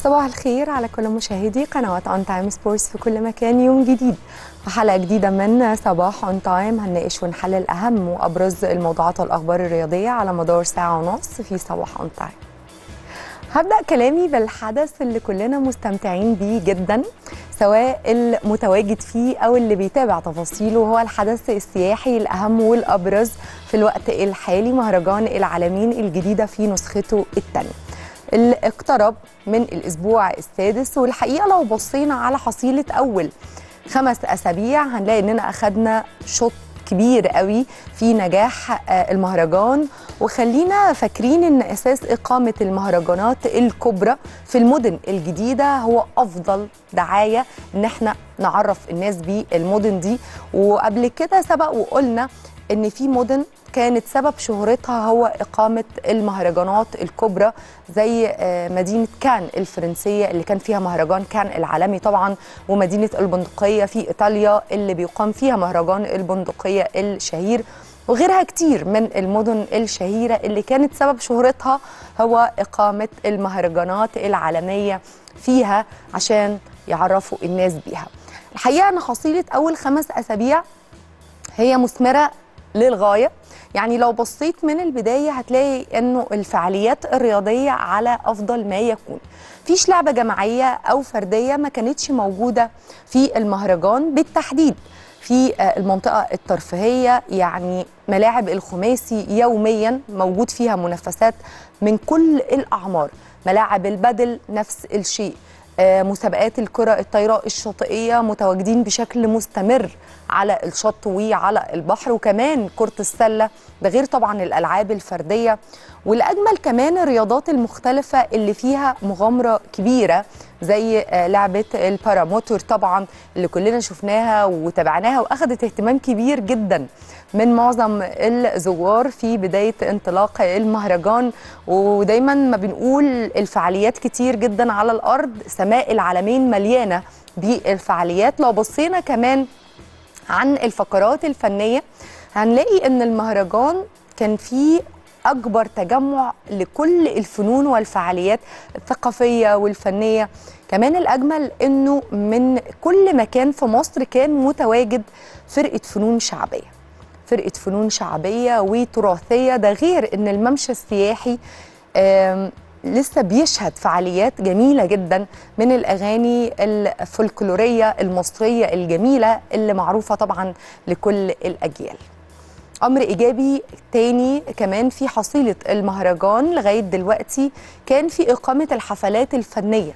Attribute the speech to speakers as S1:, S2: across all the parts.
S1: صباح الخير على كل مشاهدي قنوات اون تايم سبورتس في كل مكان يوم جديد وحلقه جديده من صباح اون تايم هنناقش ونحلل اهم وابرز الموضوعات والاخبار الرياضيه على مدار ساعه ونص في صباح اون تايم هبدا كلامي بالحدث اللي كلنا مستمتعين بيه جدا سواء المتواجد فيه او اللي بيتابع تفاصيله هو الحدث السياحي الاهم والابرز في الوقت الحالي مهرجان العالمين الجديده في نسخته الثانيه اللي اقترب من الاسبوع السادس والحقيقه لو بصينا على حصيله اول خمس اسابيع هنلاقي اننا اخذنا شوط كبير قوي في نجاح المهرجان وخلينا فاكرين ان اساس اقامه المهرجانات الكبرى في المدن الجديده هو افضل دعايه ان احنا نعرف الناس بالمدن دي وقبل كده سبق وقلنا ان في مدن كانت سبب شهرتها هو إقامة المهرجانات الكبرى زي مدينة كان الفرنسية اللي كان فيها مهرجان كان العالمي طبعا ومدينة البندقية في إيطاليا اللي بيقام فيها مهرجان البندقية الشهير وغيرها كتير من المدن الشهيرة اللي كانت سبب شهرتها هو إقامة المهرجانات العالمية فيها عشان يعرفوا الناس بيها الحقيقة أن حصيلة أول خمس أسابيع هي مثمرة للغاية يعني لو بصيت من البداية هتلاقي أنه الفعاليات الرياضية على أفضل ما يكون فيش لعبة جماعية أو فردية ما كانتش موجودة في المهرجان بالتحديد في المنطقة الترفيهية يعني ملاعب الخماسي يوميا موجود فيها منافسات من كل الأعمار ملاعب البدل نفس الشيء مسابقات الكرة الطايرة الشاطئية متواجدين بشكل مستمر على الشط وعلى البحر وكمان كرة السلة ده غير طبعا الألعاب الفردية والأجمل كمان الرياضات المختلفة اللي فيها مغامرة كبيرة زي لعبة الباراموتور طبعا اللي كلنا شفناها وتابعناها وأخذت اهتمام كبير جدا من معظم الزوار في بداية انطلاق المهرجان ودايما ما بنقول الفعاليات كتير جدا على الأرض سماء العالمين مليانة بالفعاليات لو بصينا كمان عن الفقرات الفنية هنلاقي ان المهرجان كان فيه أكبر تجمع لكل الفنون والفعاليات الثقافية والفنية كمان الأجمل أنه من كل مكان في مصر كان متواجد فرقة فنون شعبية فرقة فنون شعبية وتراثية ده غير أن الممشى السياحي لسه بيشهد فعاليات جميلة جدا من الأغاني الفولكلورية المصرية الجميلة اللي معروفة طبعا لكل الأجيال امر ايجابي تاني كمان في حصيله المهرجان لغايه دلوقتي كان في اقامه الحفلات الفنيه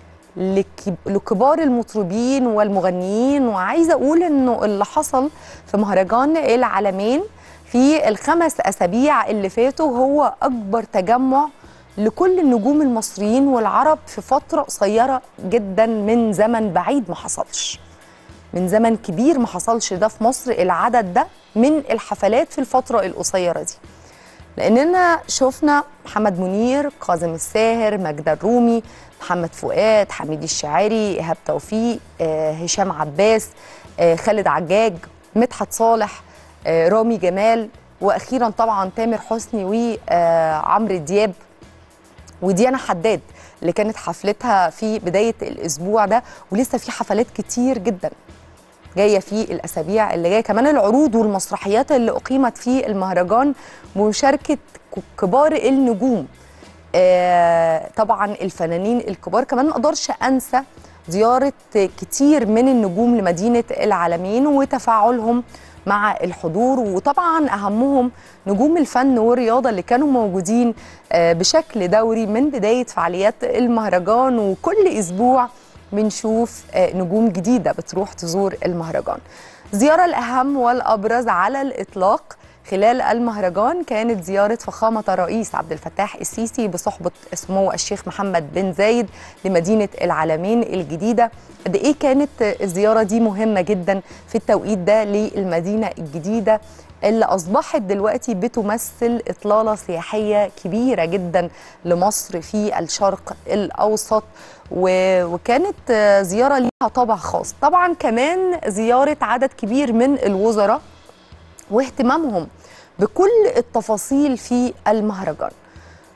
S1: لكبار المطربين والمغنيين وعايزه اقول انه اللي حصل في مهرجان العالمين في الخمس اسابيع اللي فاتوا هو اكبر تجمع لكل النجوم المصريين والعرب في فتره قصيره جدا من زمن بعيد ما حصلش من زمن كبير ما حصلش ده في مصر العدد ده من الحفلات في الفترة القصيرة دي لأننا شفنا محمد منير كاظم الساهر ماجدة الرومي محمد فؤاد حميد الشاعري إيهاب توفيق آه، هشام عباس آه، خالد عجاج مدحت صالح آه، رامي جمال وأخيرا طبعا تامر حسني وعمرو دياب وديانا حداد اللي كانت حفلتها في بداية الأسبوع ده ولسه في حفلات كتير جدا جايه في الاسابيع اللي جايه كمان العروض والمسرحيات اللي اقيمت في المهرجان بمشاركه كبار النجوم آه طبعا الفنانين الكبار كمان ما اقدرش انسى زياره كتير من النجوم لمدينه العالمين وتفاعلهم مع الحضور وطبعا اهمهم نجوم الفن والرياضه اللي كانوا موجودين آه بشكل دوري من بدايه فعاليات المهرجان وكل اسبوع بنشوف نجوم جديدة بتروح تزور المهرجان زيارة الأهم والأبرز على الإطلاق خلال المهرجان كانت زيارة فخامة الرئيس عبد الفتاح السيسي بصحبة سمو الشيخ محمد بن زايد لمدينة العالمين الجديدة قد إيه كانت الزيارة دي مهمة جدا في التوقيت ده للمدينة الجديدة اللي أصبحت دلوقتي بتمثل إطلالة سياحية كبيرة جدا لمصر في الشرق الأوسط وكانت زيارة ليها طابع خاص طبعا كمان زيارة عدد كبير من الوزراء واهتمامهم بكل التفاصيل في المهرجان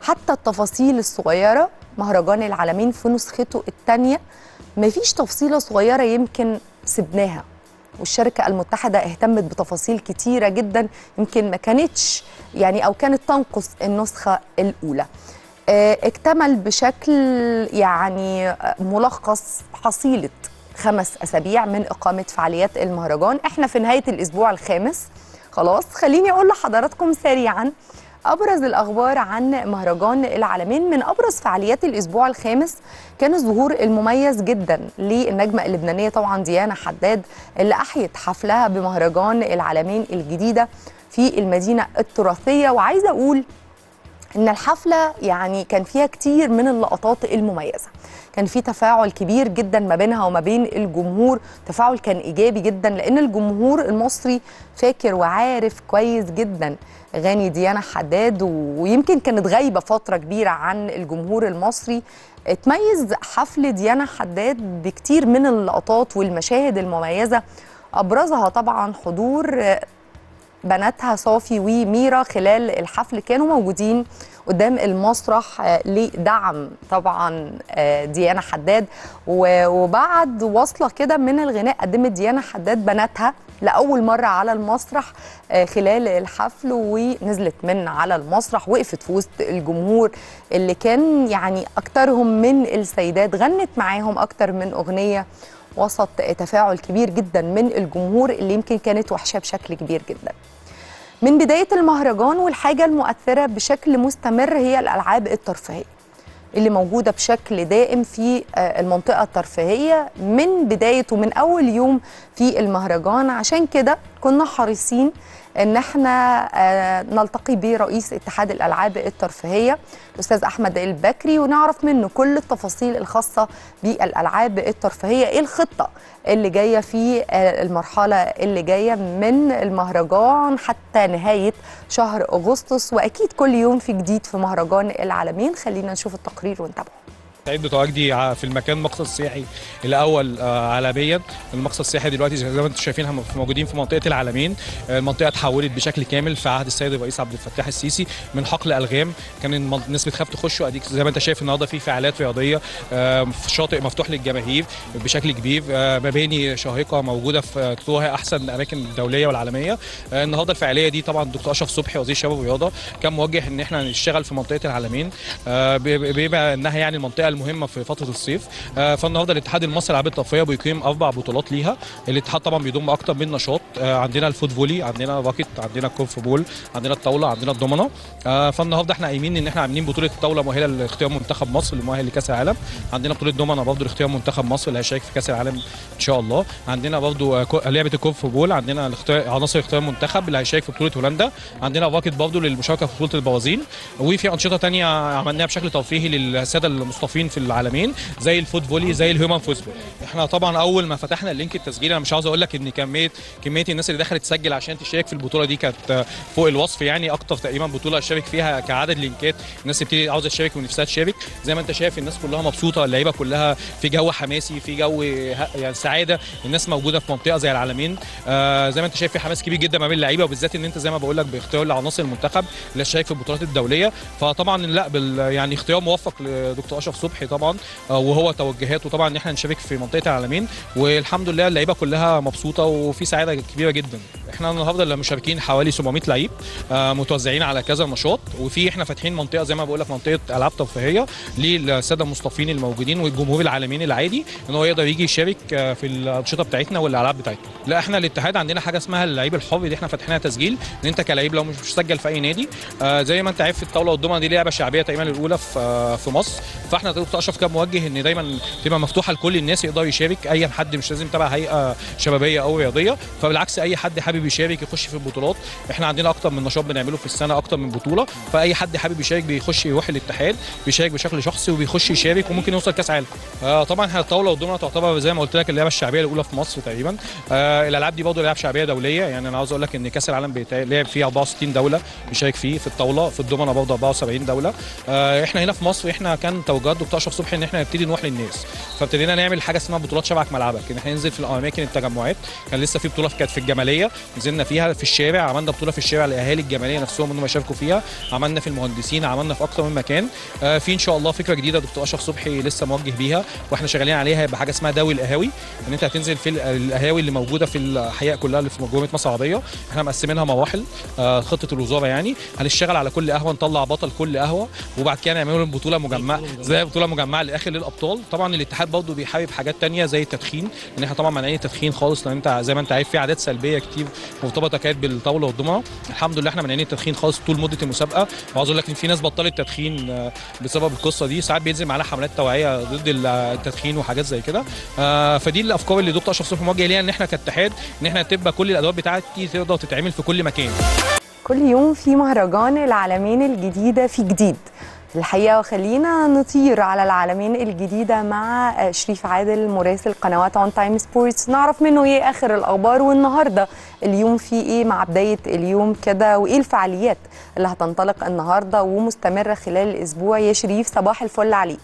S1: حتى التفاصيل الصغيره مهرجان العالمين في نسخته الثانيه مفيش تفصيله صغيره يمكن سبناها والشركة المتحدة اهتمت بتفاصيل كتيرة جدا يمكن ما كانتش يعني أو كانت تنقص النسخة الأولى اه اكتمل بشكل يعني ملخص حصيلة خمس أسابيع من إقامة فعاليات المهرجان احنا في نهاية الأسبوع الخامس خلاص خليني أقول لحضراتكم سريعا ابرز الاخبار عن مهرجان العالمين من ابرز فعاليات الاسبوع الخامس كان الظهور المميز جدا للنجمه اللبنانيه طبعا ديانا حداد اللي احيت حفلها بمهرجان العالمين الجديده في المدينه التراثيه وعايزه اقول ان الحفله يعني كان فيها كتير من اللقطات المميزه كان في تفاعل كبير جدا ما بينها وما بين الجمهور تفاعل كان ايجابي جدا لان الجمهور المصري فاكر وعارف كويس جدا اغاني ديانا حداد ويمكن كانت غايبه فتره كبيره عن الجمهور المصري اتميز حفل ديانا حداد بكتير من اللقطات والمشاهد المميزه ابرزها طبعا حضور بناتها صافي وميرا خلال الحفل كانوا موجودين قدام المسرح لدعم طبعا ديانا حداد وبعد وصله كده من الغناء قدمت ديانا حداد بناتها لاول مره على المسرح خلال الحفل ونزلت من على المسرح وقفت في وسط الجمهور اللي كان يعني اكترهم من السيدات غنت معاهم اكتر من اغنيه وسط تفاعل كبير جدا من الجمهور اللي يمكن كانت وحشاه بشكل كبير جدا من بداية المهرجان والحاجة المؤثرة بشكل مستمر هي الألعاب الترفيهية اللي موجودة بشكل دائم في المنطقة الترفيهية من بدايته من أول يوم في المهرجان عشان كده كنا حريصين ان احنا نلتقي برئيس اتحاد الالعاب الترفيهيه الاستاذ احمد البكري ونعرف منه كل التفاصيل الخاصه بالالعاب الترفيهيه ايه الخطه اللي جايه في المرحله اللي جايه من المهرجان حتى نهايه شهر اغسطس واكيد كل يوم في جديد في مهرجان العالمين خلينا نشوف التقرير ونتابعه
S2: سعيد بتواجدي في المكان مقصد سياحي الاول عالميا المقصد السياحي دلوقتي زي ما انتم شايفين موجودين في منطقه العالمين المنطقه اتحولت بشكل كامل في عهد السيد الرئيس عبد الفتاح السيسي من حقل الغام كان الناس بتخاف تخش واديك زي ما انت شايف النهارده في فعاليات رياضيه في شاطئ مفتوح للجماهير بشكل كبير مباني شاهقه موجوده في طرقها احسن الاماكن الدوليه والعالميه النهارده الفعاليه دي طبعا الدكتور اشرف صبحي وزير الشباب والرياضه كان موجه ان احنا نشتغل في منطقه العالمين بما انها يعني المنطقه المهمه في فتره الصيف آه فالنهارده الاتحاد المصري للالعاب الترفيهيه بيقيم اربع بطولات ليها الاتحاد طبعا بيضم اكتر من نشاط آه عندنا الفوت فولي عندنا راكت عندنا الكورف بول عندنا الطاوله عندنا الضمنه آه فالنهارده احنا قايمين ان احنا عاملين بطوله الطاوله مؤهله لاختيار منتخب مصر المؤهل لكاس العالم عندنا بطوله ضمنه برضه لاختيار منتخب مصر اللي هيشارك في كاس العالم ان شاء الله عندنا برضه لعبه الكورف بول عندنا الاختيار عناصر اختيار منتخب اللي هيشارك في بطوله هولندا عندنا راكت برضه للمشاركه في بطوله البوازين وفي انشطه ثانيه عملناها بشكل ترفيهي للساده المصطفين في العالمين زي الفوت فولي زي الهيومن فوتبول احنا طبعا اول ما فتحنا اللينك التسجيل انا مش عاوز اقول لك ان كميه كميه الناس اللي دخلت تسجل عشان تشارك في البطوله دي كانت فوق الوصف يعني اكتر تقريبا بطوله اشارك فيها كعدد لينكات الناس بتبتدي عاوزه تشارك ونفسها تشارك زي ما انت شايف الناس كلها مبسوطه اللعيبه كلها في جو حماسي في جو يعني سعاده الناس موجوده في منطقه زي العالمين آه زي ما انت شايف في حماس كبير جدا ما بين اللعيبه وبالذات ان انت زي ما بقول لك باختيار لعناصر المنتخب اللي هتشارك في البطولات الدوليه فطبعا لا بال يعني اختيار موفق لدكتور اشرف صبحي طبعا آه وهو توجهاته طبعا ان احنا نشارك في منطقه العالمين والحمد لله اللعيبه كلها مبسوطه وفي سعاده كبيره جدا احنا النهارده اللي مشاركين حوالي 700 لعيب آه متوزعين على كذا نشاط وفي احنا فاتحين منطقه زي ما بقول لك منطقه العاب ترفيهيه للساده المصطفين الموجودين والجمهور العالمين العادي ان هو يقدر يجي يشارك في الانشطه بتاعتنا والالعاب بتاعتنا لا احنا الاتحاد عندنا حاجه اسمها اللعيب الحر دي احنا فاتحينها تسجيل ان انت كلعيب لو مش مسجل في اي نادي آه زي ما انت عارف الطاوله والضمنه دي لعبه شعبيه تقريبا الاولى في آه في مصر فاحنا دكتور اشرف كان موجه ان دايما تبقى مفتوحه لكل الناس يقدر يشارك اي حد مش لازم تبع هيئه شبابيه او رياضيه فبالعكس اي حد حابب يشارك يخش في البطولات احنا عندنا اكتر من نشاط بنعمله في السنه اكتر من بطوله فاي حد حابب يشارك بيخش يروح الاتحاد بيشارك بشكل شخصي وبيخش يشارك وممكن يوصل كاس عالم آه طبعا احنا الطاوله والضمنه تعتبر زي ما قلت لك اللعبه الشعبيه الاولى في مصر تقريبا آه الالعاب دي برضه لعب شعبيه دوليه يعني انا عاوز اقول لك ان كاس العالم بيتلعب فيه 64 دوله بيشارك فيه في الطاوله في الضمنه برضه 74 دوله آه احنا هنا في مصر احنا كان توجهات دكتور دكتور اشرف صبحي ان احنا نبتدي نروح للناس فابتدينا نعمل حاجه اسمها بطولات شبعك ملعبك ان احنا ننزل في الاماكن التجمعات كان لسه في بطوله كانت في الجماليه نزلنا فيها في الشارع عملنا بطوله في الشارع لاهالي الجماليه نفسهم انهم يشاركوا فيها عملنا في المهندسين عملنا في اكتر من مكان آه في ان شاء الله فكره جديده دكتور اشرف صبحي لسه موجه بيها واحنا شغالين عليها هيبقى حاجه اسمها داوي القهاوي ان انت هتنزل في القهاوي اللي موجوده في الاحياء كلها اللي في جمهوريه مصر العربيه احنا مقسمينها مراحل آه خطه الوزاره يعني هنشتغل على كل قهوه نطلع بطل كل قهوه وبعد كده نعمل بطوله مجمعه زي بطوله مجمعه للاخر للابطال طبعا الاتحاد برضه بيحارب حاجات تانية زي التدخين ان احنا طبعا مانعين التدخين خالص لان انت زي ما انت عارف في عادات سلبيه كتير مرتبطه كانت بالطاوله والضمنه الحمد لله احنا مانعين التدخين خالص طول مده المسابقه وعاوز اقول لك ان في ناس بطلت تدخين بسبب القصه دي ساعات بينزل معانا حملات توعيه ضد التدخين وحاجات زي كده آه فدي الافكار اللي دكتور اشرف صبحي موجه ليها ان احنا كاتحاد ان احنا تبقى كل الادوات بتاعتي تقدر تتعمل في كل مكان
S1: كل يوم في مهرجان العالمين الجديده في جديد الحقيقه وخلينا نطير على العالمين الجديده مع شريف عادل مراسل قنوات اون تايم سبورتس نعرف منه ايه اخر الاخبار والنهارده اليوم في ايه مع بدايه اليوم كده وايه الفعاليات اللي هتنطلق النهارده ومستمره خلال الاسبوع يا شريف صباح الفل عليك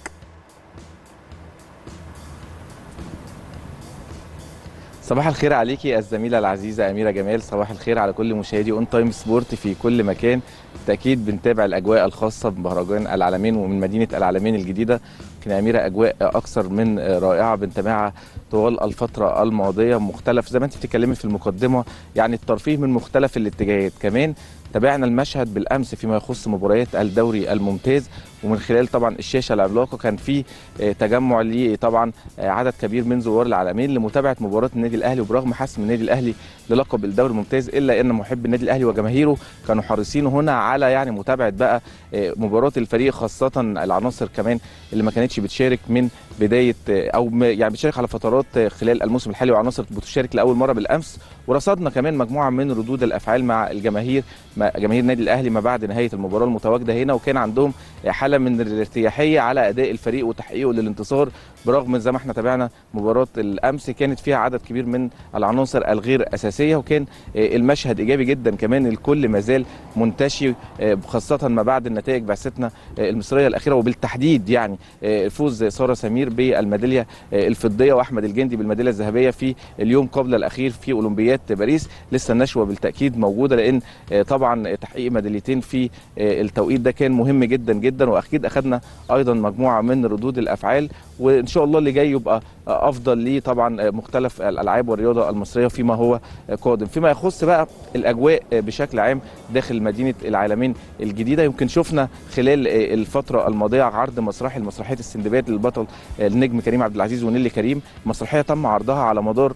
S3: صباح الخير عليكي الزميلة العزيزة أميرة جمال صباح الخير على كل مشاهدي اون تايم سبورت في كل مكان بالتأكيد بنتابع الأجواء الخاصة بمهرجان العالمين ومن مدينة العالمين الجديدة يمكن يا أميرة أجواء أكثر من رائعة بنتابعها طوال الفترة الماضية مختلف زي ما أنت بتتكلمي في المقدمة يعني الترفيه من مختلف الاتجاهات كمان تابعنا المشهد بالامس فيما يخص مباريات الدوري الممتاز ومن خلال طبعا الشاشه العملاقه كان في تجمع ليه طبعا عدد كبير من زوار العالمين لمتابعه مباراه النادي الاهلي وبرغم حسم النادي الاهلي للقب الدوري الممتاز الا ان محب النادي الاهلي وجماهيره كانوا حريصين هنا على يعني متابعه بقى مباراه الفريق خاصه العناصر كمان اللي ما كانتش بتشارك من بدايه او يعني بتشارك على فترات خلال الموسم الحالي وعناصر بتشارك لاول مره بالامس ورصدنا كمان مجموعه من ردود الافعال مع الجماهير جماهير النادي الاهلي ما بعد نهايه المباراه المتواجده هنا وكان عندهم حاله من الارتياحيه على اداء الفريق وتحقيقه للانتصار برغم زي ما احنا تابعنا مباراه الامس كانت فيها عدد كبير من العناصر الغير اساسيه وكان المشهد ايجابي جدا كمان الكل ما زال منتشي خاصه ما بعد النتائج بعثتنا المصريه الاخيره وبالتحديد يعني فوز ساره سمير بالميداليه الفضيه واحمد الجندي بالميداليه الذهبيه في اليوم قبل الاخير في اولمبياد باريس لسه النشوه بالتاكيد موجوده لان طبعا تحقيق ميداليتين في التوقيت ده كان مهم جدا جدا واكيد اخذنا ايضا مجموعه من ردود الافعال وان شاء الله اللي جاي يبقى افضل ليه طبعا مختلف الالعاب والرياضه المصريه فيما هو قادم فيما يخص بقى الاجواء بشكل عام داخل مدينه العالمين الجديده يمكن شفنا خلال الفتره الماضيه عرض مسرحي لمسرحيه السندباد للبطل النجم كريم عبد العزيز ونيلي كريم مسرحيه تم عرضها على مدار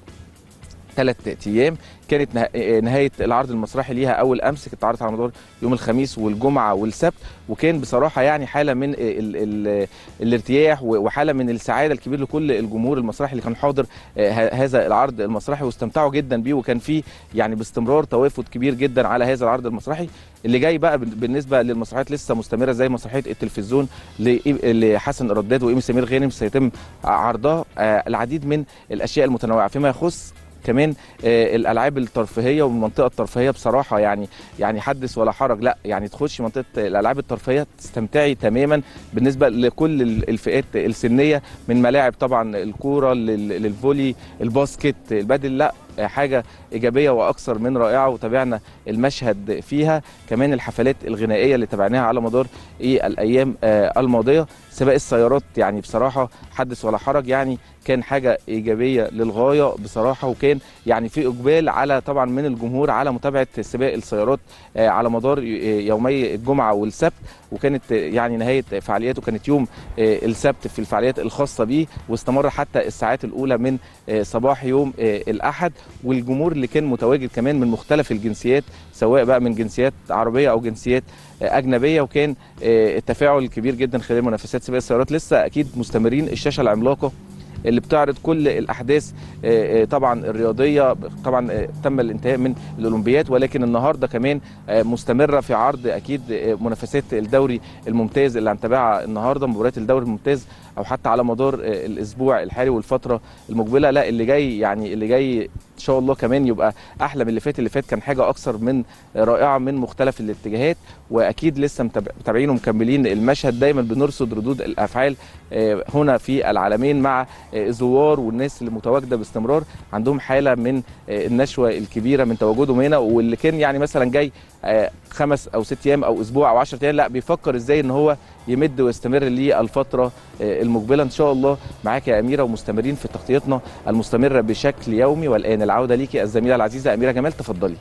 S3: ثلاث ايام كانت نهايه العرض المسرحي ليها اول امس كانت عرضت على مدار يوم الخميس والجمعه والسبت وكان بصراحه يعني حاله من ال ال الارتياح وحاله من السعاده الكبير لكل الجمهور المسرحي اللي كان حاضر هذا العرض المسرحي واستمتعوا جدا بيه وكان في يعني باستمرار توافد كبير جدا على هذا العرض المسرحي اللي جاي بقى بالنسبه للمسرحيات لسه مستمره زي مسرحيه التلفزيون لحسن رداد وايمي سمير غانم سيتم عرضها العديد من الاشياء المتنوعه فيما يخص كمان آه الالعاب الترفيهيه والمنطقه الترفيهيه بصراحه يعني يعني حدث ولا حرج لا يعني تخش منطقه الالعاب الترفيهيه تستمتعي تماما بالنسبه لكل الفئات السنيه من ملاعب طبعا الكوره للفولي الباسكت البادل لا حاجه ايجابيه واكثر من رائعه وتابعنا المشهد فيها كمان الحفلات الغنائيه اللي تابعناها على مدار ايه الايام آه الماضيه سباق السيارات يعني بصراحه حدث ولا حرج يعني كان حاجه ايجابيه للغايه بصراحه وكان يعني في اقبال على طبعا من الجمهور على متابعه سباق السيارات آه على مدار يومي الجمعه والسبت وكانت يعني نهايه فعالياته كانت يوم آه السبت في الفعاليات الخاصه به واستمر حتى الساعات الاولى من صباح يوم الاحد والجمهور اللي كان متواجد كمان من مختلف الجنسيات سواء بقى من جنسيات عربيه او جنسيات اجنبيه وكان التفاعل كبير جدا خلال منافسات سباق السيارات لسه اكيد مستمرين الشاشه العملاقه اللي بتعرض كل الاحداث طبعا الرياضيه طبعا تم الانتهاء من الاولمبياد ولكن النهارده كمان مستمره في عرض اكيد منافسات الدوري الممتاز اللي هنتابعها النهارده مباريات الدوري الممتاز او حتى على مدار الاسبوع الحالي والفتره المقبله لا اللي جاي يعني اللي جاي ان شاء الله كمان يبقى احلى من اللي فات اللي فات كان حاجه اكثر من رائعه من مختلف الاتجاهات واكيد لسه متابع- متابعين ومكملين المشهد دايما بنرصد ردود الافعال آه، هنا في العالمين مع آه، الزوار والناس اللي متواجده باستمرار عندهم حاله من آه، النشوه الكبيره من تواجدهم هنا واللي كان يعني مثلا جاي آه، خمس او ست ايام او اسبوع او 10 ايام لا بيفكر ازاي ان هو يمد ويستمر للفتره آه، المقبله ان شاء الله معاك يا اميره ومستمرين في تغطيتنا المستمره بشكل يومي والان العوده ليكي الزميله العزيزه اميره جمال تفضلي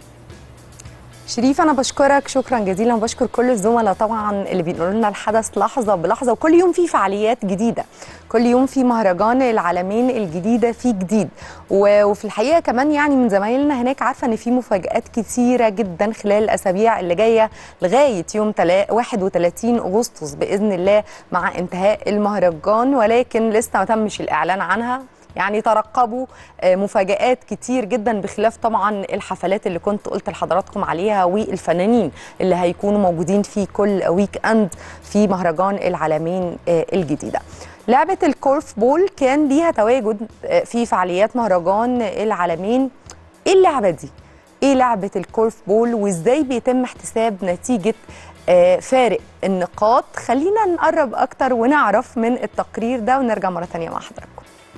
S1: شريف انا بشكرك شكرا جزيلا وبشكر كل الزملاء طبعا اللي بينقلوا لنا الحدث لحظه بلحظه وكل يوم في فعاليات جديده كل يوم في مهرجان العالمين الجديده في جديد و- وفي الحقيقه كمان يعني من زمايلنا هناك عارفه ان في مفاجات كتيره جدا خلال الاسابيع اللي جايه لغايه يوم تلا- 31 اغسطس باذن الله مع انتهاء المهرجان ولكن لسه ما تمش الاعلان عنها يعني ترقبوا آه، مفاجآت كتير جدا بخلاف طبعا الحفلات اللي كنت قلت لحضراتكم عليها والفنانين اللي هيكونوا موجودين في كل ويك اند في مهرجان العالمين آه، الجديده. لعبه الكورف بول كان ليها تواجد آه، في فعاليات مهرجان العالمين. ايه اللعبه دي؟ ايه لعبه الكورف بول وازاي بيتم احتساب نتيجه آه، فارق النقاط؟ خلينا نقرب اكتر ونعرف من التقرير ده ونرجع مره ثانيه مع حضراتكم.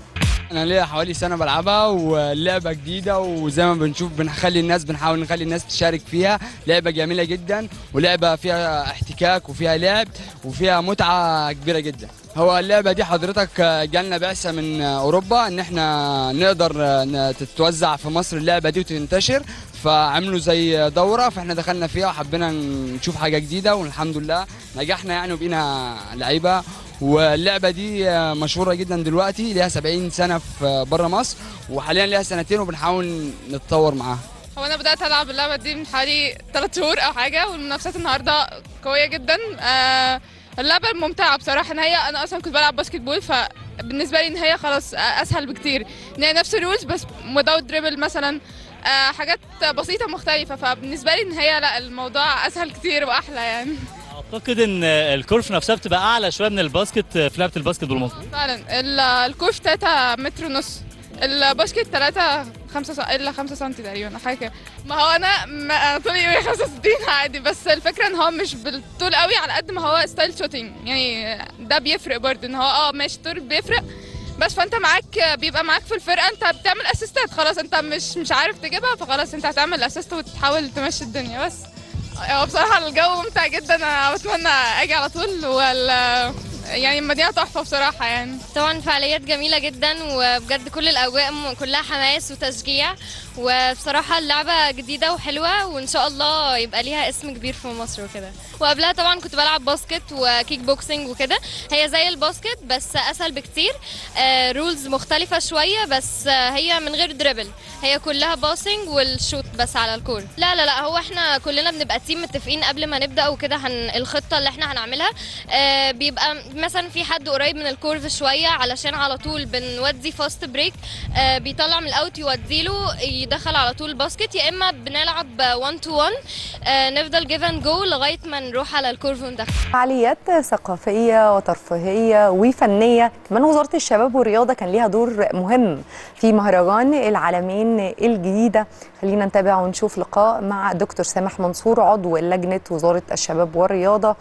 S4: انا ليا حوالي سنه بلعبها واللعبه جديده وزي ما بنشوف بنخلي الناس بنحاول نخلي الناس تشارك فيها لعبه جميله جدا ولعبه فيها احتكاك وفيها لعب وفيها متعه كبيره جدا هو اللعبه دي حضرتك جالنا بعثه من اوروبا ان احنا نقدر ن- تتوزع في مصر اللعبه دي وتنتشر فعملوا زي دوره فاحنا دخلنا فيها وحبينا نشوف حاجه جديده والحمد لله نجحنا يعني وبقينا لعيبه واللعبه دي مشهوره جدا دلوقتي ليها 70 سنه في بره مصر وحاليا ليها سنتين وبنحاول نتطور معاها
S5: هو انا بدات العب اللعبه دي من حوالي 3 شهور او حاجه والمنافسات النهارده قويه جدا آه اللعبه ممتعه بصراحه ان هي انا اصلا كنت بلعب باسكت بول فبالنسبه لي ان هي خلاص آه، اسهل بكتير ان هي نفس الرولز بس without دريبل مثلا آه حاجات بسيطه مختلفه فبالنسبه لي ان هي لا الموضوع اسهل كتير واحلى يعني
S6: اعتقد ان الكورف نفسها بتبقى اعلى شويه من الباسكت في لعبه الباسكت بالمظبوط
S5: فعلا ال- الكورف 3 متر ونص الباسكت 3 5 الا 5 سم تقريبا حاجه كده ما هو انا ما أنا طولي 165 عادي بس الفكره ان هو مش بالطول قوي على قد ما هو ستايل شوتينج يعني ده بيفرق برضه ان هو اه ماشي الطول بيفرق بس فانت معاك بيبقى معاك في الفرقه انت بتعمل اسيستات خلاص انت مش مش عارف تجيبها فخلاص انت هتعمل اسيست وتحاول تمشي الدنيا بس هو بصراحه الجو ممتع جدا انا بتمنى اجي على طول وال يعني المدينه تحفه بصراحه يعني
S7: طبعا فعاليات جميلة جدا وبجد كل الأجواء م- كلها حماس وتشجيع وبصراحة اللعبة جديدة وحلوة وإن شاء الله يبقى ليها اسم كبير في مصر وكده وقبلها طبعا كنت بلعب باسكت وكيك بوكسينج وكده هي زي الباسكت بس أسهل بكتير آه رولز مختلفة شوية بس آه هي من غير دريبل هي كلها باسنج والشوت بس على الكور لا لا لا هو احنا كلنا بنبقى تيم متفقين قبل ما نبدا وكده هن الخطه اللي احنا هنعملها آه بيبقى مثلا في حد قريب من الكورف شويه علشان على طول بنودي فاست بريك آه بيطلع من الاوت يوديله يدخل على طول باسكت يا اما بنلعب 1 تو 1 آه نفضل جيف اند جو لغايه ما نروح على الكورف وندخل
S1: فعاليات ثقافية وترفيهية وفنية كمان وزارة الشباب والرياضة كان ليها دور مهم في مهرجان العالمين الجديدة خلينا نتابع ونشوف لقاء مع دكتور سامح منصور عضو لجنة وزارة الشباب والرياضة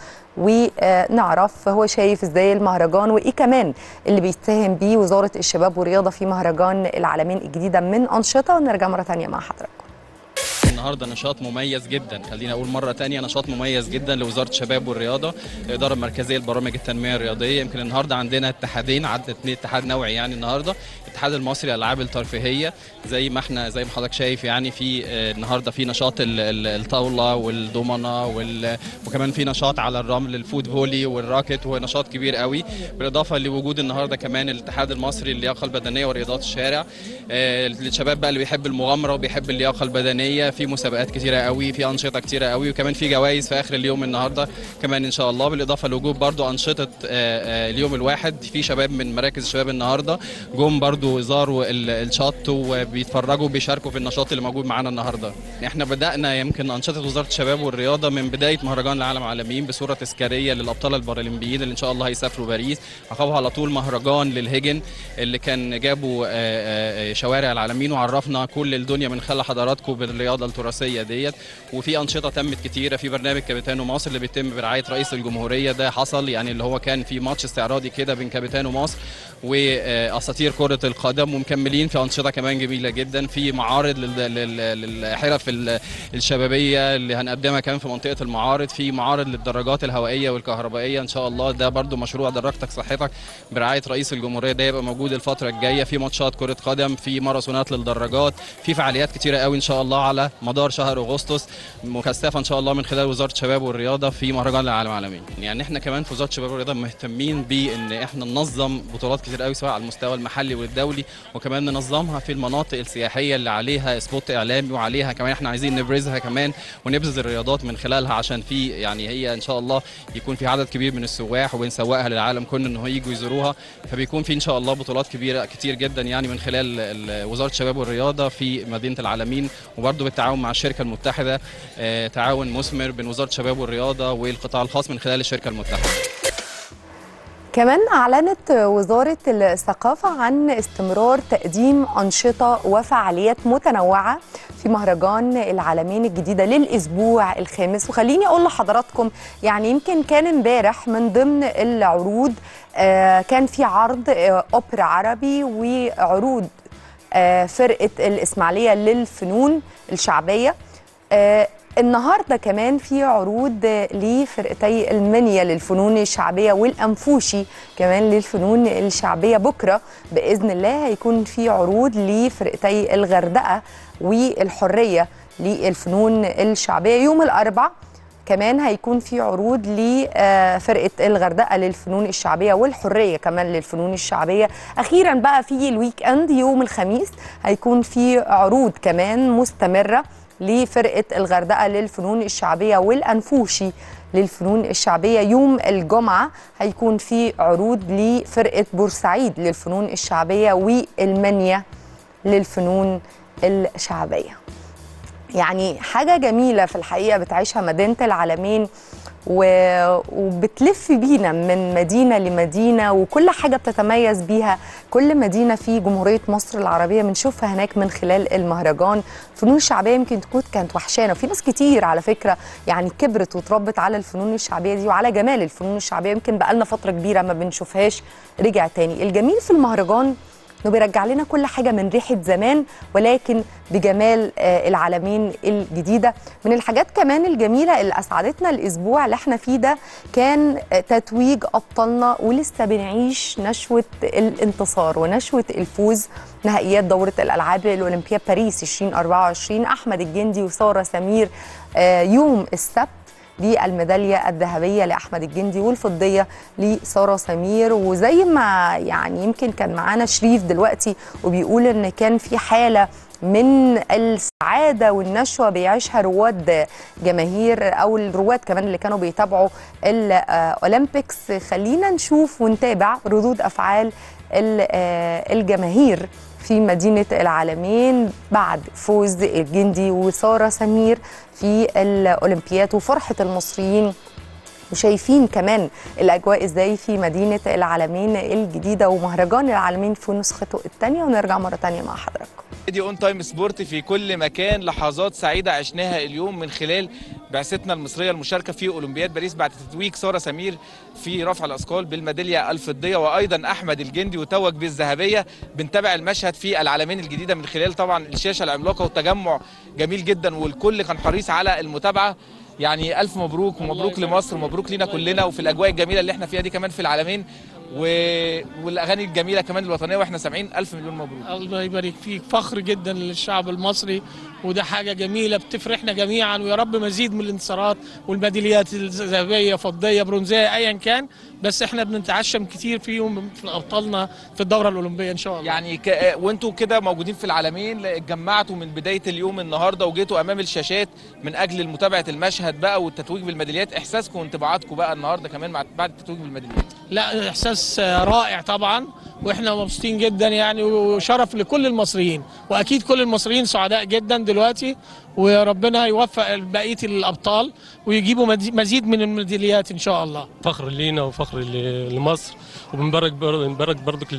S1: ونعرف هو شايف ازاي المهرجان وايه كمان اللي بيتساهم بيه وزارة الشباب والرياضة في مهرجان العالمين الجديدة من أنشطة ونرجع مرة تانية مع حضراتكم
S8: النهارده نشاط مميز جدا خلينا اقول مره تانية نشاط مميز جدا لوزاره الشباب والرياضه الاداره المركزيه لبرامج التنميه الرياضيه يمكن النهارده عندنا اتحادين عدد اتنين اتحاد نوعي يعني النهارده الاتحاد المصري للالعاب الترفيهيه زي ما احنا زي ما حضرتك شايف يعني في آه، النهارده في نشاط ال- ال- الطاوله والدومنه وال... وكمان في نشاط على الرمل الفوت فولي والراكت ونشاط كبير قوي بالاضافه لوجود النهارده كمان الاتحاد المصري للياقه البدنيه ورياضات الشارع آه، للشباب بقى اللي بيحب المغامره وبيحب اللياقه البدنيه في مسابقات كتيره قوي في انشطه كتيره قوي وكمان في جوائز في اخر اليوم النهارده كمان ان شاء الله بالاضافه لوجود برضو انشطه آه، آه، اليوم الواحد في شباب من مراكز الشباب النهارده جم برضو زاروا ال- الشط وبيتفرجوا وبيشاركوا في النشاط اللي موجود معانا النهارده احنا بدانا يمكن انشطه وزاره الشباب والرياضه من بدايه مهرجان العالم عالمين بصوره تذكاريه للابطال البارالمبيين اللي ان شاء الله هيسافروا باريس عقبها على طول مهرجان للهجن اللي كان جابوا آه، آه، آه، شوارع العالمين وعرفنا كل الدنيا من خلال حضراتكم بالرياضه التراثيه ديت وفي انشطه تمت كتيره في برنامج كابيتانو مصر اللي بيتم برعايه رئيس الجمهوريه ده حصل يعني اللي هو كان في ماتش استعراضي كده بين كابيتانو مصر واساطير كره القدم ومكملين في انشطه كمان جميله جدا في معارض لل- لل- للحرف ال- الشبابيه اللي هنقدمها كمان في منطقه المعارض في معارض للدراجات الهوائيه والكهربائيه ان شاء الله ده برضو مشروع دراجتك صحتك برعايه رئيس الجمهوريه ده يبقى موجود الفتره الجايه في ماتشات كره قدم في ماراثونات للدراجات في فعاليات كتيره قوي ان شاء الله على مدار شهر اغسطس مكثفه ان شاء الله من خلال وزاره الشباب والرياضه في مهرجان العالم العالمين يعني احنا كمان في وزاره الشباب والرياضه مهتمين بان احنا ننظم بطولات كتير قوي سواء على المستوى المحلي والدولي وكمان ننظمها في المناطق السياحيه اللي عليها سبوت اعلامي وعليها كمان احنا عايزين نبرزها كمان ونبرز الرياضات من خلالها عشان في يعني هي ان شاء الله يكون في عدد كبير من السواح وبنسوقها للعالم كله ان هو يجوا يزوروها فبيكون في ان شاء الله بطولات كبيره كتير جدا يعني من خلال ال- وزاره الشباب والرياضه في مدينه العالمين وبرضه بالتعاون مع الشركه المتحده آه، تعاون مثمر بين وزاره الشباب والرياضه والقطاع الخاص من خلال الشركه المتحده
S1: كمان أعلنت وزارة الثقافة عن استمرار تقديم أنشطة وفعاليات متنوعة في مهرجان العالمين الجديدة للأسبوع الخامس وخليني أقول لحضراتكم يعني يمكن كان امبارح من ضمن العروض آه، كان في عرض آه، أوبرا عربي وعروض آه، فرقة الإسماعيلية للفنون الشعبية آه، النهارده كمان في عروض آه، لفرقتي المنيا للفنون الشعبيه والانفوشي كمان للفنون الشعبيه بكره باذن الله هيكون في عروض لفرقتي الغردقه والحريه للفنون الشعبيه يوم الاربع كمان هيكون في عروض لفرقه الغردقه للفنون الشعبيه والحريه كمان للفنون الشعبيه اخيرا بقى في الويك اند يوم الخميس هيكون في عروض كمان مستمره لفرقه الغردقه للفنون الشعبيه والانفوشي للفنون الشعبيه يوم الجمعه هيكون في عروض لفرقه بورسعيد للفنون الشعبيه والمنيا للفنون الشعبيه يعني حاجة جميلة في الحقيقة بتعيشها مدينة العالمين و... وبتلف بينا من مدينة لمدينة وكل حاجة بتتميز بيها كل مدينة في جمهورية مصر العربية بنشوفها هناك من خلال المهرجان الفنون الشعبية يمكن تكون كانت وحشانة وفي ناس كتير على فكرة يعني كبرت وتربت على الفنون الشعبية دي وعلى جمال الفنون الشعبية يمكن بقالنا فترة كبيرة ما بنشوفهاش رجع تاني الجميل في المهرجان انه بيرجع لنا كل حاجه من ريحه زمان ولكن بجمال آه، العالمين الجديده من الحاجات كمان الجميله اللي اسعدتنا الاسبوع اللي احنا فيه ده كان آه، تتويج ابطالنا ولسه بنعيش نشوه الانتصار ونشوه الفوز نهائيات دوره الالعاب الاولمبيه باريس 2024 احمد الجندي وساره سمير آه، يوم السبت بالميداليه الذهبيه لاحمد الجندي والفضيه لساره سمير وزي ما يعني يمكن كان معانا شريف دلوقتي وبيقول ان كان في حاله من السعاده والنشوه بيعيشها رواد جماهير او الرواد كمان اللي كانوا بيتابعوا الاولمبيكس خلينا نشوف ونتابع ردود افعال ال- آه، الجماهير في مدينة العالمين بعد فوز الجندي وسارة سمير في الأولمبياد وفرحة المصريين وشايفين كمان الأجواء إزاي في مدينة العالمين الجديدة ومهرجان العالمين في نسخته الثانية ونرجع مرة تانية مع حضراتكم
S3: دي اون تايم سبورت في كل مكان لحظات سعيده عشناها اليوم من خلال بعثتنا المصريه المشاركه في اولمبياد باريس بعد تتويج ساره سمير في رفع الاثقال بالميداليه الفضيه وايضا احمد الجندي وتوج بالذهبيه بنتابع المشهد في العالمين الجديده من خلال طبعا الشاشه العملاقه والتجمع جميل جدا والكل كان حريص على المتابعه يعني الف مبروك ومبروك لمصر ومبروك لينا كلنا وفي الاجواء الجميله اللي احنا فيها دي كمان في العالمين و... والاغاني الجميله كمان الوطنيه واحنا سامعين الف مليون مبروك
S9: الله يبارك فيك فخر جدا للشعب المصري وده حاجه جميله بتفرحنا جميعا ويا رب مزيد من الانتصارات والميداليات الذهبيه فضيه برونزيه ايا كان بس احنا بنتعشم كتير فيهم في ابطالنا في الدوره الاولمبيه ان شاء الله
S3: يعني ك... وانتوا كده موجودين في العالمين اتجمعتوا من بدايه اليوم النهارده وجيتوا امام الشاشات من اجل متابعه المشهد بقى والتتويج بالميداليات احساسكم وانطباعاتكم بقى النهارده كمان مع... بعد التتويج بالميداليات
S9: لا احساس رائع طبعا واحنا مبسوطين جدا يعني وشرف لكل المصريين واكيد كل المصريين سعداء جدا دلوقتي وربنا يوفق بقيه الابطال ويجيبوا مزيد من الميداليات ان شاء الله
S10: فخر لينا وفخر لمصر وبنبارك بنبارك برضك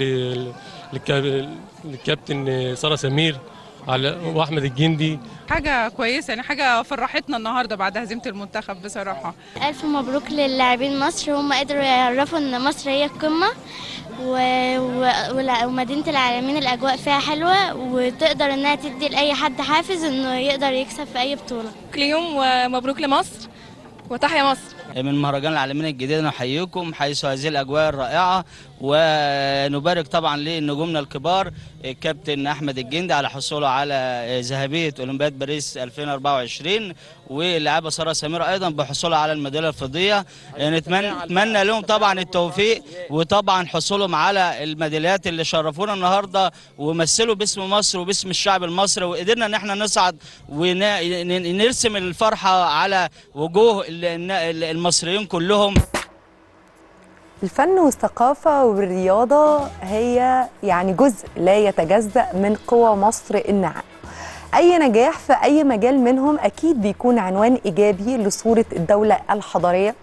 S10: للكابتن ساره سمير على واحمد الجندي
S11: حاجه كويسه يعني حاجه فرحتنا النهارده بعد هزيمه المنتخب بصراحه
S12: الف مبروك للاعبين مصر هم قدروا يعرفوا ان مصر هي القمه و... و... ومدينه العالمين الاجواء فيها حلوه وتقدر انها تدي لاي حد حافز انه يقدر يكسب في اي بطوله
S5: كل يوم ومبروك لمصر وتحيا مصر
S13: من مهرجان العالمين الجديد نحييكم حيث هذه الاجواء الرائعه ونبارك طبعا لنجومنا الكبار الكابتن احمد الجندي على حصوله على ذهبيه اولمبياد باريس 2024 واللاعبه ساره سمير ايضا بحصولها على الميداليه الفضيه نتمنى نتمنى لهم طبعا التوفيق وطبعا حصولهم على الميداليات اللي شرفونا النهارده ومثلوا باسم مصر وباسم الشعب المصري وقدرنا ان احنا نصعد ونرسم الفرحه على وجوه المصريين كلهم
S1: الفن والثقافة والرياضة هي يعني جزء لا يتجزأ من قوى مصر الناعمة أي نجاح في أي مجال منهم أكيد بيكون عنوان إيجابي لصورة الدولة الحضارية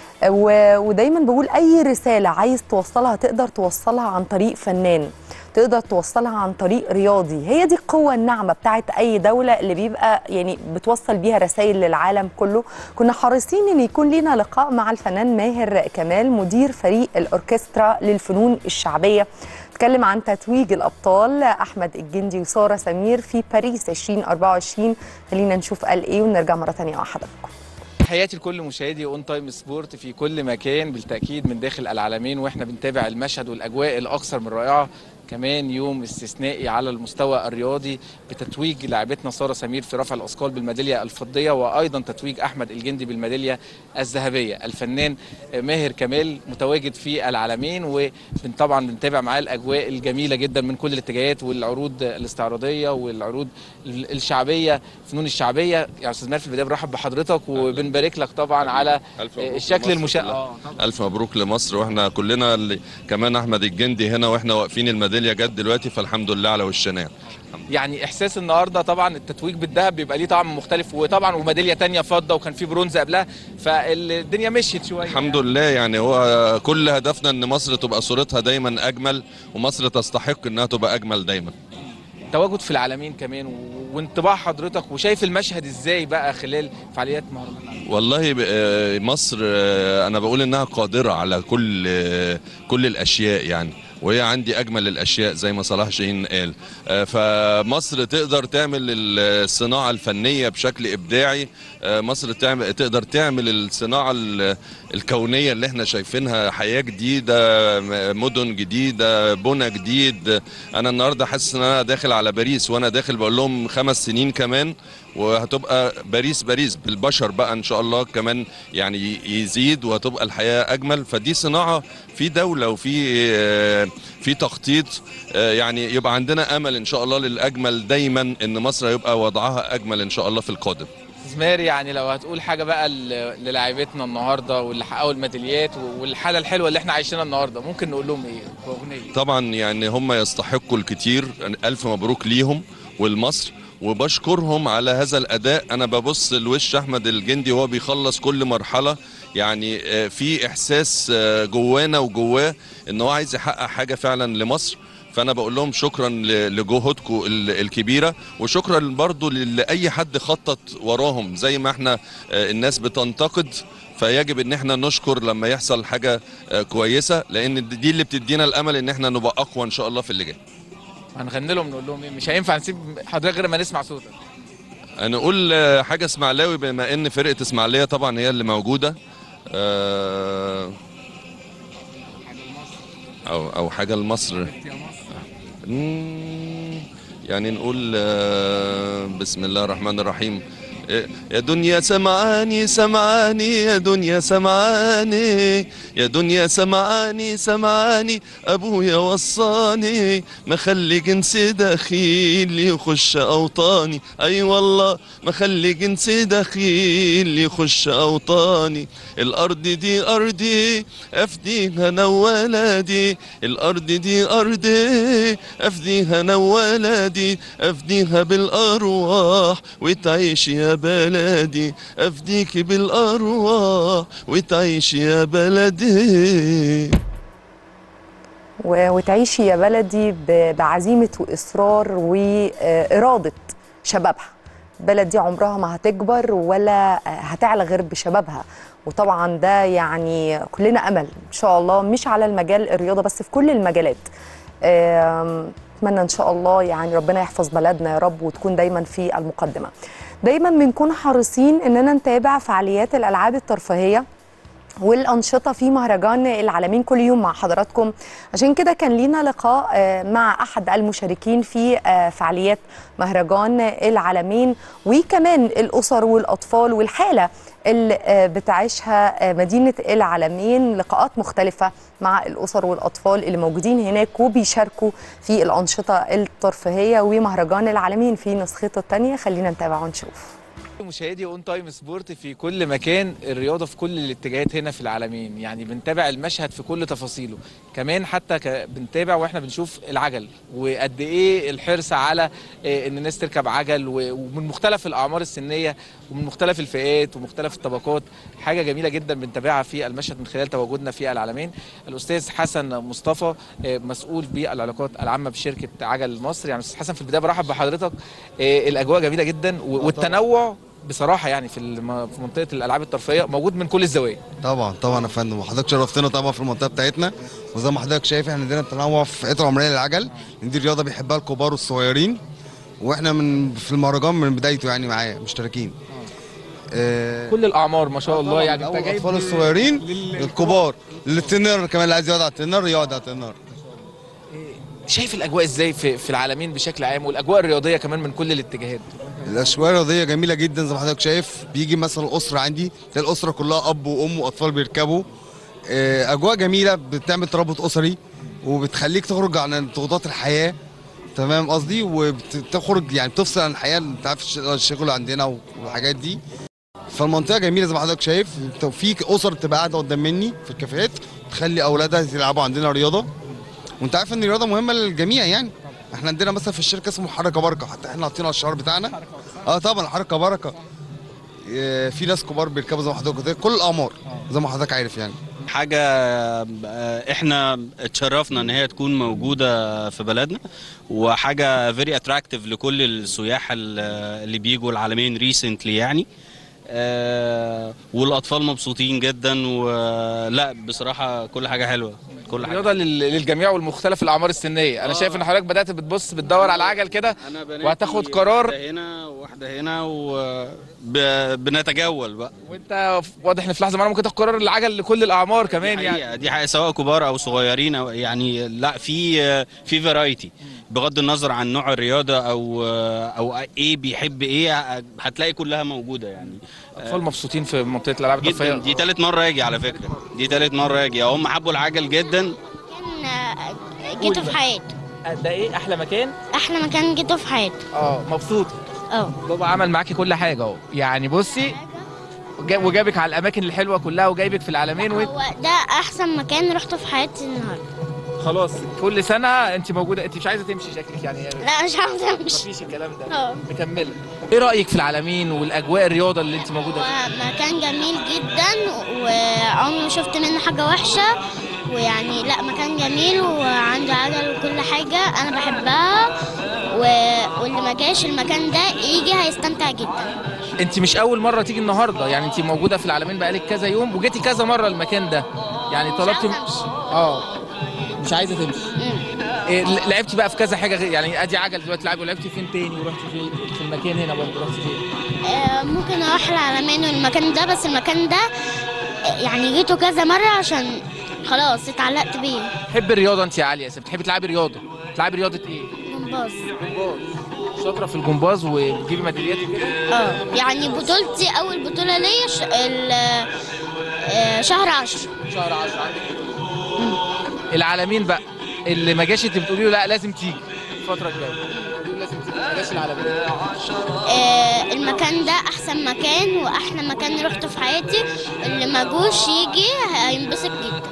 S1: ودايما بقول أي رسالة عايز توصلها تقدر توصلها عن طريق فنان تقدر توصلها عن طريق رياضي هي دي القوة الناعمة بتاعت أي دولة اللي بيبقى يعني بتوصل بيها رسائل للعالم كله كنا حريصين إن يكون لينا لقاء مع الفنان ماهر كمال مدير فريق الأوركسترا للفنون الشعبية اتكلم عن تتويج الأبطال أحمد الجندي وسارة سمير في باريس 2024 خلينا نشوف قال إيه ونرجع مرة تانية مع حضراتكم
S3: تحياتي لكل مشاهدي اون تايم سبورت في كل مكان بالتاكيد من داخل العالمين واحنا بنتابع المشهد والاجواء الاكثر من رائعه كمان يوم استثنائي على المستوى الرياضي بتتويج لاعبتنا ساره سمير في رفع الاثقال بالميداليه الفضيه وايضا تتويج احمد الجندي بالميداليه الذهبيه الفنان ماهر كمال متواجد في العالمين وطبعا بنتابع معاه الاجواء الجميله جدا من كل الاتجاهات والعروض الاستعراضيه والعروض الشعبيه الفنون الشعبيه يا استاذ ماهر في البدايه برحب بحضرتك وبنبارك لك طبعا على الشكل المشا
S14: الف مبروك لمصر واحنا كلنا اللي كمان احمد الجندي هنا واحنا واقفين الميداليه جت دلوقتي فالحمد لله على وشنا
S3: يعني احساس النهارده طبعا التتويج بالذهب بيبقى ليه طعم مختلف وطبعا وميداليه تانية فضه وكان في برونز قبلها فالدنيا مشيت شويه
S14: الحمد لله يعني هو كل هدفنا ان مصر تبقى صورتها دايما اجمل ومصر تستحق انها تبقى اجمل دايما
S3: تواجد في العالمين كمان وانطباع حضرتك وشايف المشهد ازاي بقى خلال فعاليات مهرجان
S14: والله مصر انا بقول انها قادره على كل كل الاشياء يعني وهي عندي اجمل الاشياء زي ما صلاح جاهين قال فمصر تقدر تعمل الصناعه الفنيه بشكل ابداعي مصر تعمل تقدر تعمل الصناعه الكونيه اللي احنا شايفينها حياه جديده مدن جديده بنى جديد انا النهارده حاسس ان انا داخل على باريس وانا داخل بقول لهم خمس سنين كمان وهتبقى باريس باريس بالبشر بقى ان شاء الله كمان يعني يزيد وهتبقى الحياه اجمل فدي صناعه في دوله وفي في تخطيط يعني يبقى عندنا امل ان شاء الله للاجمل دايما ان مصر هيبقى وضعها اجمل ان شاء الله في القادم
S3: استثمار يعني لو هتقول حاجه بقى للاعيبتنا النهارده واللي حققوا الميداليات والحاله الحلوه اللي احنا عايشينها النهارده ممكن نقول لهم ايه باغنيه
S14: طبعا يعني هم يستحقوا الكتير الف مبروك ليهم ولمصر وبشكرهم على هذا الاداء انا ببص لوش احمد الجندي وهو بيخلص كل مرحله يعني في احساس جوانا وجواه ان هو عايز يحقق حاجه فعلا لمصر فانا بقول لهم شكرا لجهودكم الكبيره وشكرا برضو لاي حد خطط وراهم زي ما احنا الناس بتنتقد فيجب ان احنا نشكر لما يحصل حاجه كويسه لان دي اللي بتدينا الامل ان احنا نبقى اقوى ان شاء الله في اللي جاي
S3: هنغني لهم نقول لهم ايه مش هينفع نسيب حضرتك غير ما نسمع صوتك
S14: نقول حاجه اسماعيلاوي بما ان فرقه اسماعيليه طبعا هي اللي موجوده او او حاجه لمصر يعني نقول آه، بسم الله الرحمن الرحيم إيه، يا دنيا سمعاني سمعاني يا دنيا سمعاني يا دنيا سمعاني سمعاني ابويا وصاني ما خلي جنس دخيل يخش اوطاني اي والله ما خلي جنس دخيل يخش اوطاني الارض دي ارضي افديها انا وولدي الارض دي ارضي افديها انا وولدي افديها بالارواح وتعيش يا بلدي افديك بالارواح وتعيش يا بلدي
S1: و- وتعيشي يا بلدي ب- بعزيمة وإصرار وإرادة شبابها البلد دي عمرها ما هتكبر ولا هتعلى غير بشبابها وطبعا ده يعني كلنا أمل إن شاء الله مش على المجال الرياضة بس في كل المجالات آم، أتمنى إن شاء الله يعني ربنا يحفظ بلدنا يا رب وتكون دايما في المقدمة دايما بنكون حريصين إننا نتابع فعاليات الألعاب الترفيهية والأنشطة في مهرجان العالمين كل يوم مع حضراتكم عشان كده كان لينا لقاء آه، مع أحد المشاركين في آه، فعاليات مهرجان العالمين وكمان الأسر والأطفال والحالة اللي آه، بتعيشها آه، مدينة العالمين لقاءات مختلفة مع الأسر والأطفال اللي موجودين هناك وبيشاركوا في الأنشطة الترفيهية ومهرجان العالمين في نسخته الثانية خلينا نتابع ونشوف
S3: مشاهدي اون تايم سبورت في كل مكان الرياضه في كل الاتجاهات هنا في العالمين يعني بنتابع المشهد في كل تفاصيله كمان حتى ك... بنتابع واحنا بنشوف العجل وقد ايه الحرص على آه، ان الناس تركب عجل و... ومن مختلف الاعمار السنيه ومن مختلف الفئات ومختلف الطبقات حاجه جميله جدا بنتابعها في المشهد من خلال تواجدنا في العالمين الاستاذ حسن مصطفى آه، مسؤول بالعلاقات العامه بشركه عجل مصر يعني استاذ حسن في البدايه برحب بحضرتك آه، الاجواء جميله جدا و- والتنوع بصراحه يعني في الم- في منطقه الالعاب الترفيهيه موجود من كل الزوايا
S15: طبعا طبعا يا فندم وحضرتك شرفتنا طبعا في المنطقه بتاعتنا وزي ما حضرتك شايف احنا عندنا تنوع في فئات العمريه للعجل لان دي رياضه بيحبها الكبار والصغيرين واحنا من في المهرجان من بدايته يعني معايا مشتركين آه
S3: كل الاعمار ما شاء الله يعني
S15: يعني
S3: انت جايب
S15: الاطفال الصغيرين للكبار للتنر كمان اللي عايز يقعد على التنر يقعد على التنر
S3: شايف الاجواء ازاي في في العالمين بشكل عام والاجواء الرياضيه كمان من كل الاتجاهات
S15: الاشواء الرياضيه جميله جدا زي ما حضرتك شايف بيجي مثلا الاسره عندي تلاقي الاسره كلها اب وام واطفال بيركبوا آه، اجواء جميله بتعمل ترابط اسري وبتخليك تخرج عن ضغوطات الحياه تمام قصدي وبتخرج يعني بتفصل عن الحياه انت عارف الش- الشغل عندنا والحاجات دي فالمنطقه جميله زي ما حضرتك شايف انت في اسر بتبقى قاعده قدام مني في الكافيهات تخلي اولادها يلعبوا عندنا رياضه وانت عارف ان الرياضه مهمه للجميع يعني احنا عندنا مثلا في الشركه اسمه حركه بركه حتى احنا حاطين على الشعار بتاعنا اه طبعا حركه بركه آه، في ناس كبار بيركبوا زي ما حضرتك قلت كل الاعمار زي ما حضرتك عارف يعني
S16: حاجة آه، احنا اتشرفنا ان هي تكون موجودة في بلدنا وحاجة فيري اتراكتيف لكل السياح ال- اللي بيجوا العالمين ريسنتلي يعني آه، والاطفال مبسوطين جدا ولا بصراحة كل حاجة حلوة كل حاجة
S3: رياضه لل- للجميع والمختلف الاعمار السنيه انا شايف ان حضرتك بدات بتبص بتدور على العجل كده وهتاخد قرار
S16: واحدة هنا وواحدة هنا وبنتجول بقى
S3: وانت واضح ان في لحظه معينه ممكن تاخد قرار العجل لكل الاعمار كمان
S16: دي
S3: يعني
S16: حقيقة دي حقيقة سواء كبار او صغيرين او يعني لا في في فرايتي بغض النظر عن نوع الرياضة او او ايه بيحب ايه هتلاقي كلها موجودة يعني
S3: اطفال مبسوطين في منطقه الالعاب
S16: جدا
S3: الترفيهيه
S16: دي تالت مرة اجي على فكرة دي تالت مرة اجي هم حبوا العجل جدا
S12: جيته في حياته
S3: ده ايه احلى مكان
S12: احلى مكان جيته في حياته
S3: اه مبسوط
S12: اه
S3: بابا عمل معاكي كل حاجه اهو يعني بصي وجا- وجابك على الاماكن الحلوه كلها وجايبك في العالمين و...
S12: هو ده احسن مكان رحته في حياتي النهارده
S3: خلاص كل سنه انت موجوده انت مش عايزه تمشي شكلك يعني
S12: لا مش عاوزه امشي
S3: مفيش الكلام ده
S12: اه
S3: مكمله ايه رايك في العالمين والاجواء الرياضه اللي انت موجوده فيها
S12: مكان جميل جدا وعمري ما شفت منه حاجه وحشه ويعني لا مكان جميل وعنده عجل وكل حاجه انا بحبها و... واللي ما جاش المكان ده يجي هيستمتع جدا
S3: انت مش اول مره تيجي النهارده يعني انت موجوده في العالمين بقالك كذا يوم وجيتي كذا مره المكان ده يعني طلبتي اه مش عايزه تمشي إيه ل- لعبتي بقى في كذا حاجه غير يعني ادي عجل دلوقتي لعبي ولعبتي فين تاني ورحتي فين في المكان هنا برضه رحتي فين
S12: آه، ممكن اروح العلمين والمكان ده بس المكان ده آه، يعني جيته كذا مره عشان خلاص اتعلقت بيه
S3: تحبي الرياضه انت يا عاليه بتحبي تلعبي رياضه تلعبي رياضه ايه
S12: جمباز
S17: شاطره في الجمباز وبتجيبي ميداليات وكده
S12: اه يعني بطولتي اول بطوله ليا ش... ال... آه، شهر عشر
S17: شهر 10 عندك العالمين بقى اللي ما جاش انت بتقولي له لا لازم تيجي الفتره الجايه بتقولي لازم تيجي ما جاش العالمين
S12: آه، المكان ده احسن مكان واحلى مكان روحته في حياتي اللي ما جوش يجي هينبسط جدا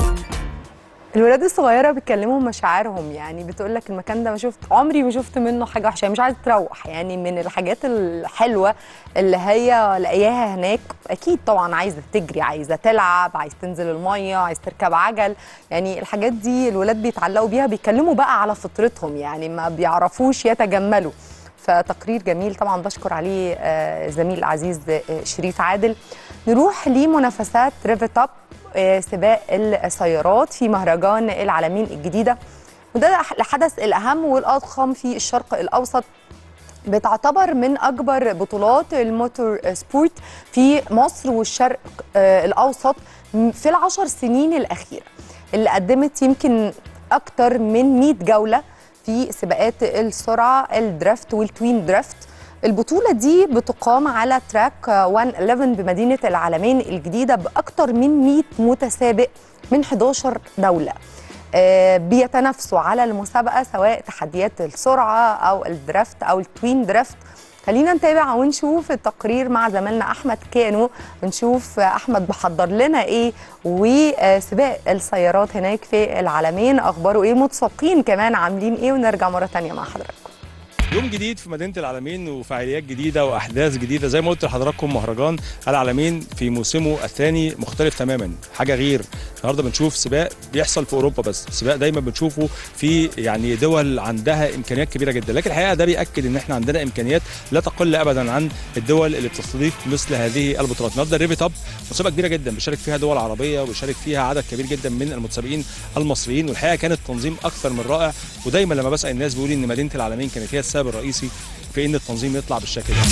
S1: الولاد الصغيره بيتكلموا مشاعرهم يعني بتقول لك المكان ده ما شفت عمري ما شفت منه حاجه وحشه مش عايزه تروح يعني من الحاجات الحلوه اللي هي لاقياها هناك اكيد طبعا عايزه تجري عايزه تلعب عايز تنزل الميه عايز تركب عجل يعني الحاجات دي الولاد بيتعلقوا بيها بيتكلموا بقى على فطرتهم يعني ما بيعرفوش يتجملوا فتقرير جميل طبعا بشكر عليه آه، زميل العزيز آه، شريف عادل نروح لمنافسات ريفت اب آه، سباق السيارات في مهرجان العالمين الجديده وده الحدث الاهم والاضخم في الشرق الاوسط بتعتبر من اكبر بطولات الموتور سبورت في مصر والشرق آه، الاوسط م- في العشر سنين الاخيره اللي قدمت يمكن اكتر من 100 جوله في سباقات السرعه الدرافت والتوين درافت البطولة دي بتقام على تراك 111 بمدينة العالمين الجديدة بأكتر من 100 متسابق من 11 دولة آه، بيتنافسوا على المسابقة سواء تحديات السرعة أو الدرافت أو التوين درافت خلينا نتابع ونشوف التقرير مع زميلنا أحمد كانو ونشوف آه، أحمد محضر لنا إيه وسباق السيارات هناك في العالمين أخباره إيه متسابقين كمان عاملين إيه ونرجع مرة تانية مع حضرتك
S18: يوم جديد في مدينه العالمين وفعاليات جديده واحداث جديده زي ما قلت لحضراتكم مهرجان العالمين في موسمه الثاني مختلف تماما حاجه غير النهارده بنشوف سباق بيحصل في اوروبا بس سباق دايما بنشوفه في يعني دول عندها امكانيات كبيره جدا لكن الحقيقه ده بياكد ان احنا عندنا امكانيات لا تقل ابدا عن الدول اللي بتستضيف مثل هذه البطولات النهارده الريفي اب مسابقه كبيره جدا بيشارك فيها دول عربيه وبيشارك فيها عدد كبير جدا من المتسابقين المصريين والحقيقه كان التنظيم اكثر من رائع ودايما لما بسال الناس بيقولوا لي ان مدينه العالمين كانت هي السبب الرئيسي في ان التنظيم يطلع بالشكل ده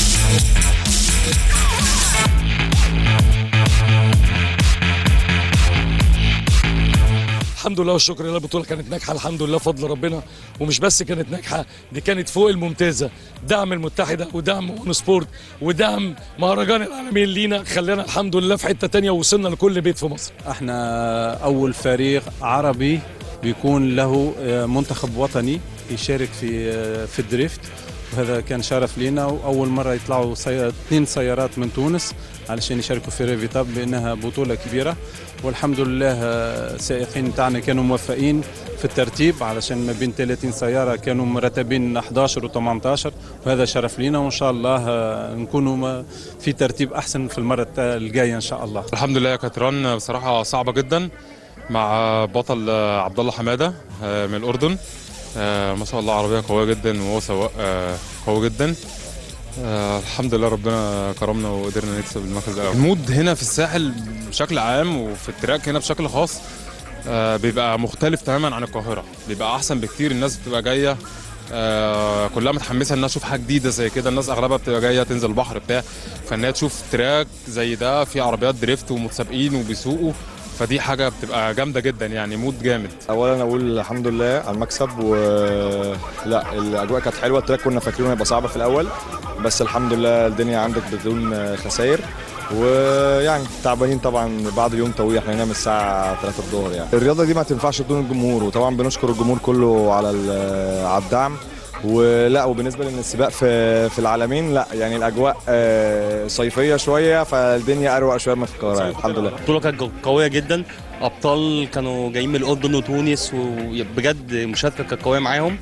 S19: الحمد لله والشكر لله البطوله كانت ناجحه الحمد لله فضل ربنا ومش بس كانت ناجحه دي كانت فوق الممتازه دعم المتحده ودعم اون سبورت ودعم مهرجان العالمين لينا خلانا الحمد لله في حته تانية ووصلنا لكل بيت في مصر
S20: احنا اول فريق عربي بيكون له منتخب وطني يشارك في في الدريفت وهذا كان شرف لينا واول مره يطلعوا سي... اثنين سيارات من تونس علشان يشاركوا في ريفيتاب بانها بطوله كبيره والحمد لله السائقين بتاعنا كانوا موفقين في الترتيب علشان ما بين 30 سياره كانوا مرتبين 11 و18 وهذا شرف لينا وان شاء الله نكونوا في ترتيب احسن في المره الجايه ان شاء الله
S21: الحمد لله كانت ران بصراحه صعبه جدا مع بطل عبد الله حماده من الاردن ما شاء الله عربيه قويه جدا وهو سواق قوي جدا الحمد لله ربنا كرمنا وقدرنا نكسب المركز الاول المود هنا في الساحل بشكل عام وفي التراك هنا بشكل خاص بيبقى مختلف تماما عن القاهره بيبقى احسن بكتير الناس بتبقى جايه كلها متحمسه انها تشوف حاجه جديده زي كده الناس اغلبها بتبقى جايه تنزل البحر بتاع فانها تشوف تراك زي ده في عربيات دريفت ومتسابقين وبيسوقوا فدي حاجه بتبقى جامده جدا يعني مود جامد
S22: اولا اقول الحمد لله على المكسب و لا الاجواء كانت حلوه التراك كنا فاكرينه هيبقى صعب في الاول بس الحمد لله الدنيا عندك بدون خسائر ويعني تعبانين طبعا بعد يوم طويل احنا هنا من الساعه 3 الظهر يعني الرياضه دي ما تنفعش بدون الجمهور وطبعا بنشكر الجمهور كله على على الدعم ولا وبالنسبه لان السباق في في العالمين لا يعني الاجواء صيفيه شويه فالدنيا اروق شويه من في القاهره يعني الحمد لله
S23: البطوله كانت قويه جدا ابطال كانوا جايين من الاردن وتونس وبجد المشاركه كانت قويه معاهم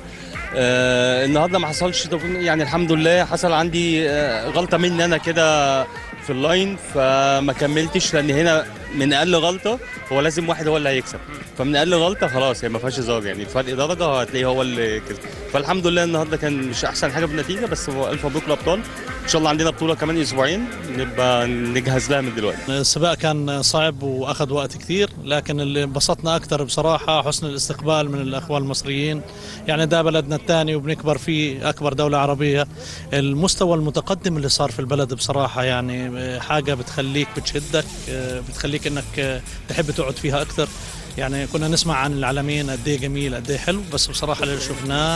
S23: آه النهارده ما حصلش يعني الحمد لله حصل عندي آه غلطه مني انا كده في اللاين فما كملتش لان هنا من اقل غلطه هو لازم واحد هو اللي هيكسب فمن اقل غلطه خلاص هي ما فيهاش هزار يعني فرق درجه هتلاقيه هو اللي كسب فالحمد لله النهارده كان مش احسن حاجه بالنتيجه بس هو الف مبروك الابطال ان شاء الله عندنا بطوله كمان اسبوعين نبقى نجهز لها من دلوقتي
S24: السباق كان صعب واخذ وقت كثير لكن اللي انبسطنا اكثر بصراحه حسن الاستقبال من الاخوان المصريين يعني ده بلدنا الثاني وبنكبر فيه اكبر دوله عربيه المستوى المتقدم اللي صار في البلد بصراحه يعني حاجه بتخليك بتشدك بتخليك انك تحب تقعد فيها اكثر يعني كنا نسمع عن العالمين قد ايه جميل قد ايه حلو بس بصراحه اللي شفناه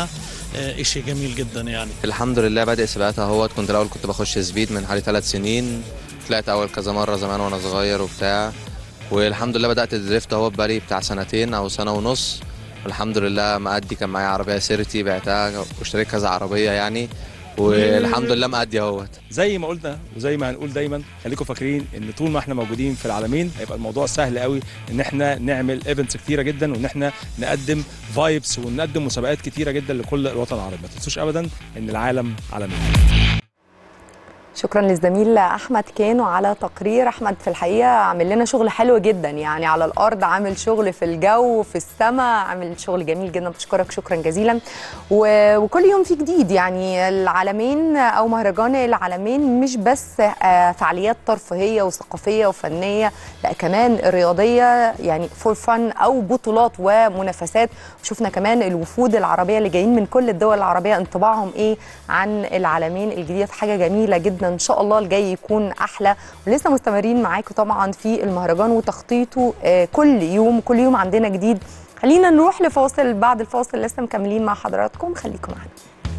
S24: آه، إشي جميل جدا يعني
S2: الحمد لله بادئ سباقات اهوت كنت الاول كنت بخش سبيد من حوالي ثلاث سنين طلعت اول كذا مره زمان وانا صغير وبتاع والحمد لله بدات الدريفت اهو بقالي بتاع سنتين او سنه ونص والحمد لله مأدي كان معايا عربيه سيرتي بعتها واشتريت كذا عربيه يعني والحمد لله مأدي اهوت
S18: زي ما قلنا وزي ما هنقول دايما خليكم فاكرين ان طول ما احنا موجودين في العالمين هيبقى الموضوع سهل قوي ان احنا نعمل ايفنتس كتيره جدا وان احنا نقدم فايبس ونقدم مسابقات كتيره جدا لكل الوطن العربي ما تنسوش ابدا ان العالم عالمين
S1: شكرا للزميل احمد كانو على تقرير احمد في الحقيقه عامل لنا شغل حلو جدا يعني على الارض عامل شغل في الجو في السماء عامل شغل جميل جدا بشكرك شكرا جزيلا و- وكل يوم في جديد يعني العالمين او مهرجان العالمين مش بس آه، فعاليات ترفيهيه وثقافيه وفنيه لا كمان رياضيه يعني فور فن او بطولات ومنافسات شفنا كمان الوفود العربيه اللي جايين من كل الدول العربيه انطباعهم ايه عن العالمين الجديد حاجه جميله جدا ان شاء الله الجاي يكون احلى ولسه مستمرين معاكم طبعا في المهرجان وتخطيطه آه، كل يوم كل يوم عندنا جديد خلينا نروح لفاصل بعد الفاصل لسه مكملين مع حضراتكم خليكم معانا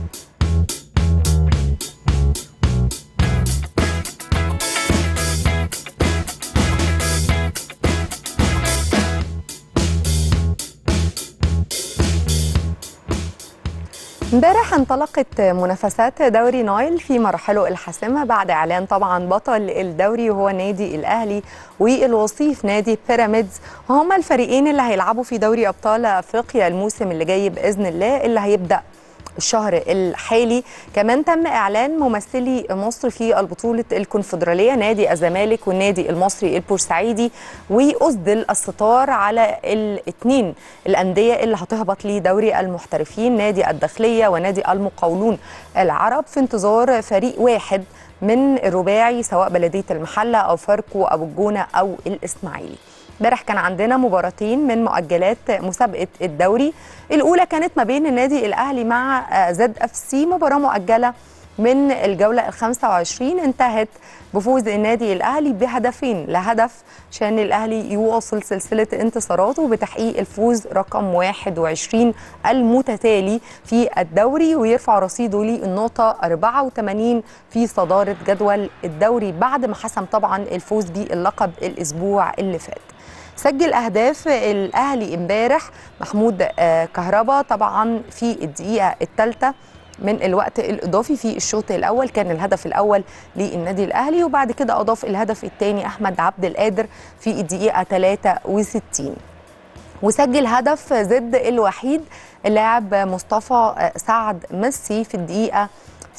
S1: امبارح انطلقت منافسات دوري نايل في مراحله الحاسمه بعد اعلان طبعا بطل الدوري وهو النادي الاهلي والوصيف نادي بيراميدز وهما الفريقين اللي هيلعبوا في دوري ابطال افريقيا الموسم اللي جاي باذن الله اللي هيبدا الشهر الحالي كمان تم اعلان ممثلي مصر في البطوله الكونفدراليه نادي الزمالك والنادي المصري البورسعيدي واسدل الستار على الاثنين الانديه اللي هتهبط لدوري المحترفين نادي الداخليه ونادي المقاولون العرب في انتظار فريق واحد من الرباعي سواء بلديه المحله او فاركو او الجونه او الاسماعيلي امبارح كان عندنا مباراتين من مؤجلات مسابقه الدوري الاولى كانت ما بين النادي الاهلي مع آه، زد اف سي مباراه مؤجله من الجوله ال 25 انتهت بفوز النادي الاهلي بهدفين لهدف عشان الاهلي يواصل سلسله انتصاراته بتحقيق الفوز رقم 21 المتتالي في الدوري ويرفع رصيده للنقطه 84 في صداره جدول الدوري بعد ما حسم طبعا الفوز باللقب الاسبوع اللي فات سجل اهداف الاهلي امبارح محمود آه، كهربا طبعا في الدقيقه الثالثه من الوقت الاضافي في الشوط الاول كان الهدف الاول للنادي الاهلي وبعد كده اضاف الهدف الثاني احمد عبد القادر في الدقيقه 63 وسجل هدف زد الوحيد اللاعب مصطفى سعد ميسي في الدقيقه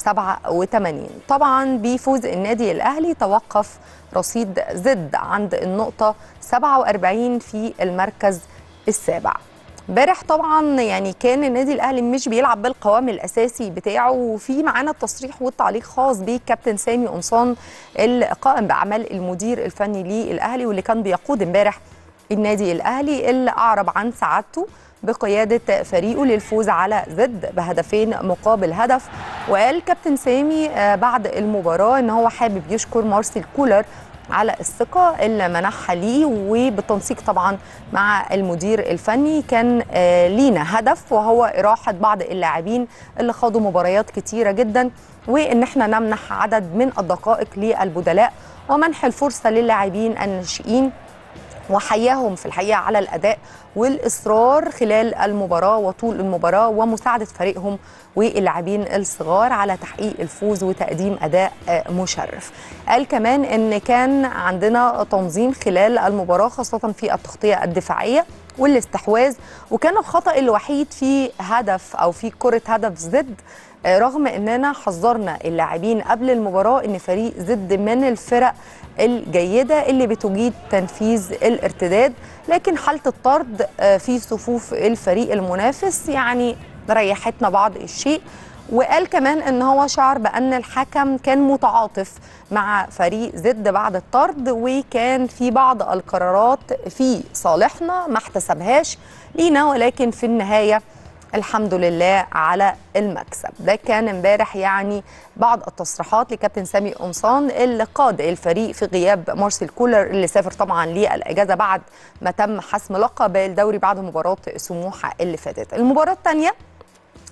S1: 87 طبعا بفوز النادي الاهلي توقف رصيد زد عند النقطه 47 في المركز السابع امبارح طبعا يعني كان النادي الاهلي مش بيلعب بالقوام الاساسي بتاعه وفي معانا التصريح والتعليق خاص بالكابتن سامي قمصان القائم باعمال المدير الفني للاهلي واللي كان بيقود امبارح النادي الاهلي اللي اعرب عن سعادته بقياده فريقه للفوز على زد بهدفين مقابل هدف وقال كابتن سامي آه، بعد المباراه ان هو حابب يشكر مارسيل كولر على الثقة اللي منحها ليه وبالتنسيق طبعا مع المدير الفني كان آه، لينا هدف وهو إراحة بعض اللاعبين اللي خاضوا مباريات كتيرة جدا وإن احنا نمنح عدد من الدقائق للبدلاء ومنح الفرصة للاعبين الناشئين وحياهم في الحقيقه على الاداء والاصرار خلال المباراه وطول المباراه ومساعده فريقهم واللاعبين الصغار على تحقيق الفوز وتقديم اداء آه، مشرف. قال كمان ان كان عندنا تنظيم خلال المباراه خاصه في التغطيه الدفاعيه والاستحواذ وكان الخطا الوحيد في هدف او في كره هدف زد آه، رغم اننا حذرنا اللاعبين قبل المباراه ان فريق زد من الفرق الجيده اللي بتجيد تنفيذ الارتداد لكن حاله الطرد آه، في صفوف الفريق المنافس يعني ريحتنا بعض الشيء وقال كمان ان هو شعر بان الحكم كان متعاطف مع فريق زد بعد الطرد وكان في بعض القرارات في صالحنا ما احتسبهاش لينا ولكن في النهايه الحمد لله على المكسب ده كان امبارح يعني بعض التصريحات لكابتن سامي قمصان اللي قاد الفريق في غياب مارسيل كولر اللي سافر طبعا للاجازه بعد ما تم حسم لقب الدوري بعد مباراه سموحه اللي فاتت المباراه الثانيه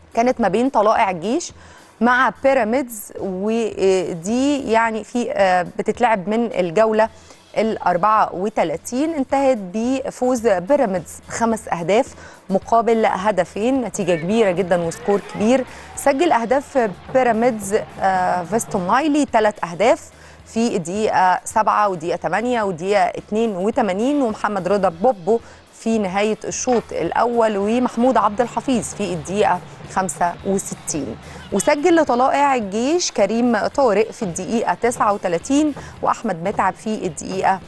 S1: كانت ما بين طلائع الجيش مع بيراميدز ودي يعني في آه، بتتلعب من الجوله ال 34 انتهت بفوز بيراميدز بخمس اهداف مقابل هدفين نتيجه كبيره جدا وسكور كبير سجل اهداف بيراميدز آه، فيستون مايلي ثلاث اهداف في الدقيقه 7 والدقيقه 8 والدقيقه 82 ومحمد رضا بوبو في نهايه الشوط الاول ومحمود عبد الحفيظ في الدقيقه 65 وسجل لطلائع الجيش كريم طارق في الدقيقه 39 واحمد متعب في الدقيقه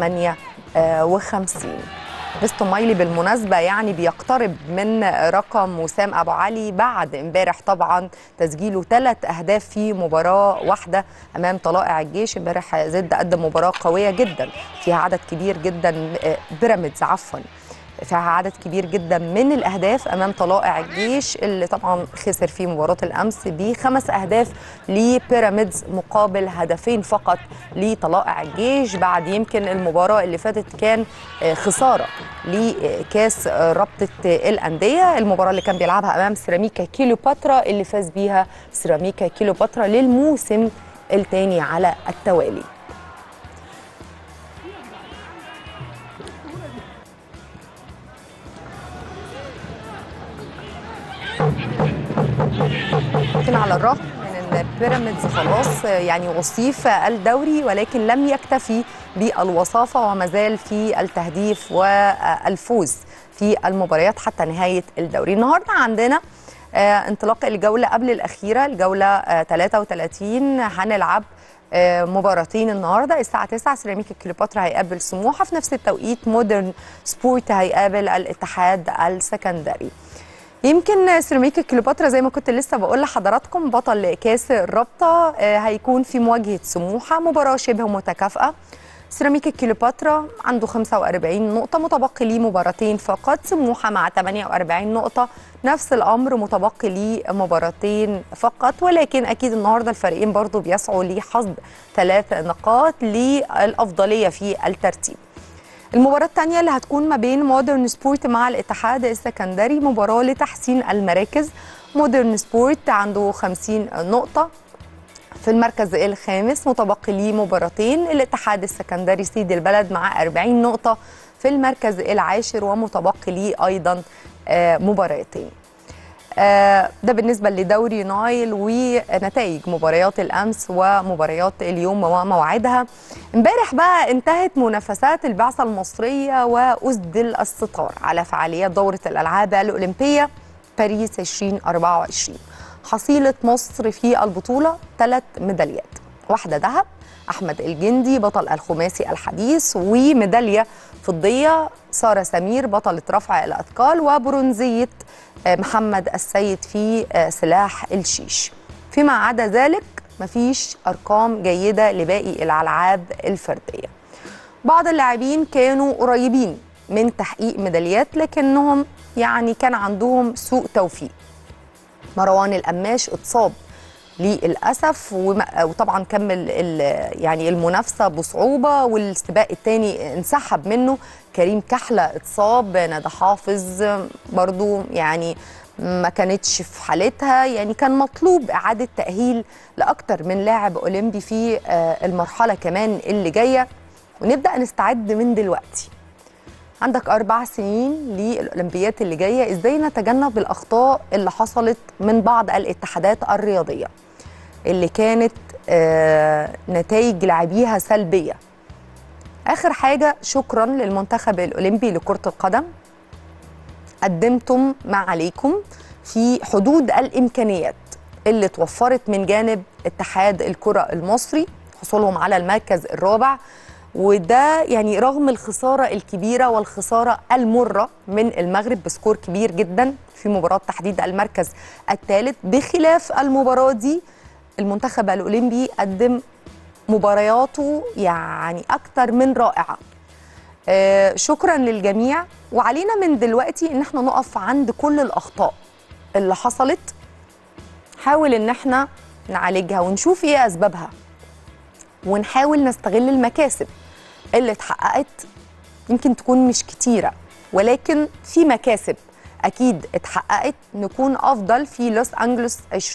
S1: 58 فيستون مايلي بالمناسبة يعني بيقترب من رقم وسام أبو علي بعد امبارح طبعا تسجيله ثلاث أهداف في مباراة واحدة أمام طلائع الجيش امبارح زد قدم مباراة قوية جدا فيها عدد كبير جدا آه، بيراميدز عفوا فيها عدد كبير جدا من الاهداف امام طلائع الجيش اللي طبعا خسر في مباراه الامس بخمس اهداف لبيراميدز مقابل هدفين فقط لطلائع الجيش بعد يمكن المباراه اللي فاتت كان آه، خساره لكاس آه، رابطه آه، الانديه المباراه اللي كان بيلعبها امام سيراميكا كيلوباترا اللي فاز بيها سيراميكا كيلوباترا للموسم الثاني على التوالي لكن على الرغم من ان بيراميدز خلاص يعني اصيف الدوري ولكن لم يكتفي بالوصافه وما زال في التهديف والفوز في المباريات حتى نهايه الدوري النهارده عندنا آه، انطلاق الجوله قبل الاخيره الجوله آه، 33 هنلعب آه، مباراتين النهارده الساعه 9 سيراميكا كليوباترا هيقابل سموحه في نفس التوقيت مودرن سبورت هيقابل الاتحاد السكندري يمكن سيراميكا كليوباترا زي ما كنت لسه بقول لحضراتكم بطل كاس الرابطه آه، هيكون في مواجهه سموحه مباراه شبه متكافئه سيراميكا كليوباترا عنده 45 نقطة متبقي ليه مباراتين فقط سموحة مع 48 نقطة نفس الأمر متبقي ليه مباراتين فقط ولكن أكيد النهاردة الفريقين برضو بيسعوا لحصد ثلاث نقاط للأفضلية في الترتيب المباراة الثانية اللي هتكون ما بين مودرن سبورت مع الاتحاد السكندري مباراة لتحسين المراكز مودرن سبورت عنده 50 نقطة في المركز الخامس متبقي ليه مباراتين الاتحاد السكندري سيد البلد مع 40 نقطة في المركز العاشر ومتبقي ليه أيضا آه، مباراتين آه، ده بالنسبة لدوري نايل ونتائج مباريات الأمس ومباريات اليوم ومواعيدها امبارح بقى انتهت منافسات البعثة المصرية وأسدل الستار على فعاليات دورة الألعاب الأولمبية باريس 2024 حصيلة مصر في البطولة ثلاث ميداليات واحدة ذهب أحمد الجندي بطل الخماسي الحديث وميدالية فضية سارة سمير بطلة رفع الأثقال وبرونزية آه، محمد السيد في آه، سلاح الشيش فيما عدا ذلك مفيش أرقام جيدة لباقي الألعاب الفردية بعض اللاعبين كانوا قريبين من تحقيق ميداليات لكنهم يعني كان عندهم سوء توفيق مروان القماش اتصاب للاسف وم- وطبعا كمل ال- يعني المنافسه بصعوبه والسباق الثاني انسحب منه كريم كحله اتصاب ندى حافظ برضو يعني ما كانتش في حالتها يعني كان مطلوب اعاده تاهيل لاكتر من لاعب اولمبي في آه، المرحله كمان اللي جايه ونبدا نستعد من دلوقتي عندك أربع سنين للأولمبيات اللي جاية إزاي نتجنب الأخطاء اللي حصلت من بعض الاتحادات الرياضية اللي كانت آه، نتائج لاعبيها سلبية آخر حاجة شكرا للمنتخب الأولمبي لكرة القدم قدمتم ما عليكم في حدود الإمكانيات اللي توفرت من جانب اتحاد الكرة المصري حصولهم على المركز الرابع وده يعني رغم الخسارة الكبيرة والخسارة المرة من المغرب بسكور كبير جدا في مباراة تحديد المركز الثالث بخلاف المباراة دي المنتخب الأولمبي قدم مبارياته يعني أكثر من رائعة آه، شكرا للجميع وعلينا من دلوقتي ان احنا نقف عند كل الاخطاء اللي حصلت حاول ان احنا نعالجها ونشوف ايه اسبابها ونحاول نستغل المكاسب اللي اتحققت يمكن تكون مش كتيره ولكن في مكاسب اكيد اتحققت نكون افضل في لوس انجلوس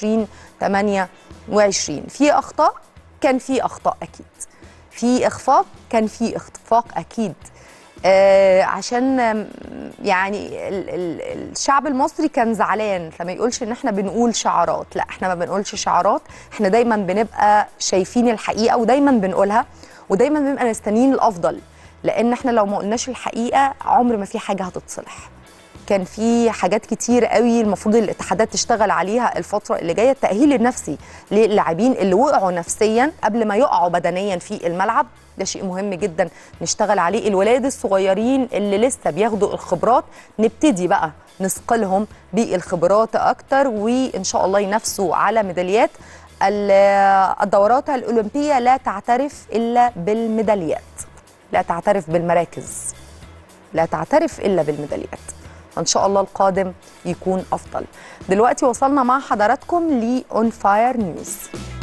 S1: 2028 في اخطاء كان في اخطاء اكيد في اخفاق كان في اخفاق اكيد آه عشان آم، يعني ال- ال- الشعب المصري كان زعلان فما يقولش ان احنا بنقول شعارات لا احنا ما بنقولش شعارات احنا دايما بنبقى شايفين الحقيقه ودايما بنقولها ودايما بنبقى مستنيين الافضل لان احنا لو ما قلناش الحقيقه عمر ما في حاجه هتتصلح كان في حاجات كتير قوي المفروض الاتحادات تشتغل عليها الفتره اللي جايه التاهيل النفسي للاعبين اللي وقعوا نفسيا قبل ما يقعوا بدنيا في الملعب ده شيء مهم جدا نشتغل عليه الولاد الصغيرين اللي لسه بياخدوا الخبرات نبتدي بقى نثقلهم بالخبرات اكتر وان شاء الله ينافسوا على ميداليات ال- الدورات الاولمبيه لا تعترف الا بالميداليات لا تعترف بالمراكز لا تعترف الا بالميداليات ان شاء الله القادم يكون افضل دلوقتي وصلنا مع حضراتكم ل اون فاير نيوز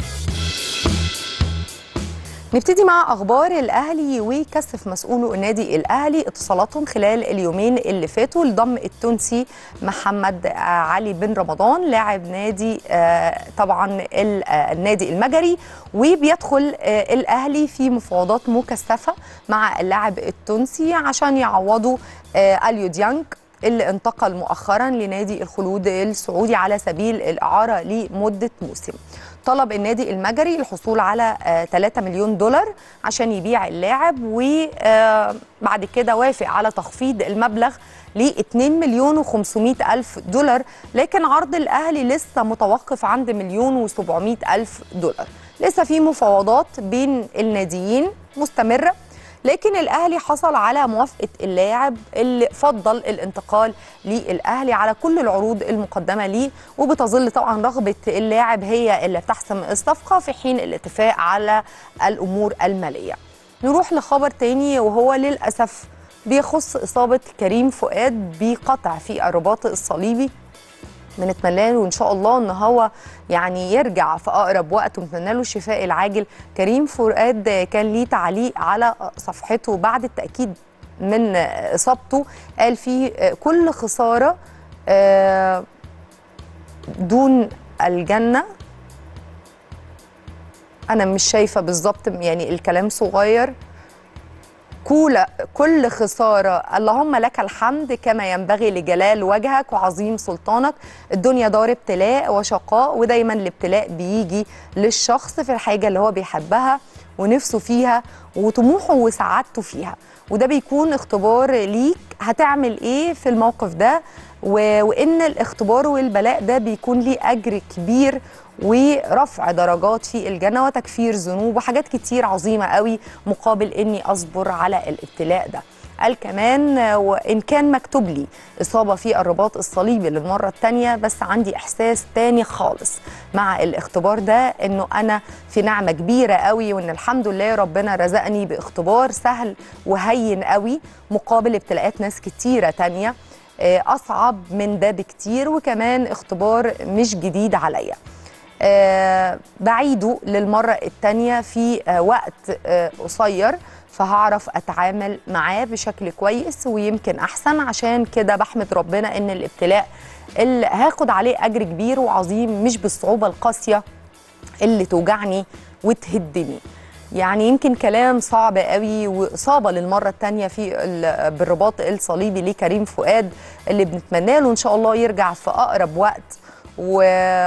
S1: نبتدي مع اخبار الاهلي وكثف مسؤولو النادي الاهلي اتصالاتهم خلال اليومين اللي فاتوا لضم التونسي محمد آه، علي بن رمضان لاعب نادي آه، طبعا ال- آه، النادي المجري وبيدخل آه، الاهلي في مفاوضات مكثفه مع اللاعب التونسي عشان يعوضوا آه، اليو ديانج اللي انتقل مؤخرا لنادي الخلود السعودي على سبيل الاعاره لمده موسم طلب النادي المجري الحصول على آه، 3 مليون دولار عشان يبيع اللاعب وبعد كده وافق على تخفيض المبلغ ل 2 مليون و500 ألف دولار لكن عرض الأهلي لسه متوقف عند مليون و700 ألف دولار لسه في مفاوضات بين الناديين مستمرة لكن الاهلي حصل على موافقه اللاعب اللي فضل الانتقال للاهلي على كل العروض المقدمه ليه وبتظل طبعا رغبه اللاعب هي اللي بتحسم الصفقه في حين الاتفاق على الامور الماليه نروح لخبر تاني وهو للاسف بيخص اصابه كريم فؤاد بقطع في الرباط الصليبي بنتمنى له ان شاء الله ان هو يعني يرجع في اقرب وقت ونتمنى له الشفاء العاجل كريم فؤاد كان ليه تعليق على صفحته بعد التاكيد من اصابته قال فيه كل خساره آه، دون الجنه انا مش شايفه بالظبط يعني الكلام صغير كل كل خسارة اللهم لك الحمد كما ينبغي لجلال وجهك وعظيم سلطانك الدنيا دار ابتلاء وشقاء ودايما الابتلاء بيجي للشخص في الحاجة اللي هو بيحبها ونفسه فيها وطموحه وسعادته فيها وده بيكون اختبار ليك هتعمل ايه في الموقف ده و... وان الاختبار والبلاء ده بيكون ليه اجر كبير ورفع درجات في الجنه وتكفير ذنوب وحاجات كتير عظيمه قوي مقابل اني اصبر على الابتلاء ده قال كمان آه، وان كان مكتوب لي اصابه في الرباط الصليبي للمره الثانيه بس عندي احساس تاني خالص مع الاختبار ده انه انا في نعمه كبيره قوي وان الحمد لله ربنا رزقني باختبار سهل وهين قوي مقابل ابتلاءات ناس كتيره تانيه آه، اصعب من ده بكتير وكمان اختبار مش جديد عليا آه، بعيده للمرة التانية في آه، وقت آه، قصير فهعرف اتعامل معاه بشكل كويس ويمكن احسن عشان كده بحمد ربنا ان الابتلاء اللي هاخد عليه اجر كبير وعظيم مش بالصعوبة القاسية اللي توجعني وتهدني يعني يمكن كلام صعب قوي واصابه للمره الثانيه في ال- بالرباط الصليبي لكريم فؤاد اللي بنتمنى له ان شاء الله يرجع في اقرب وقت و...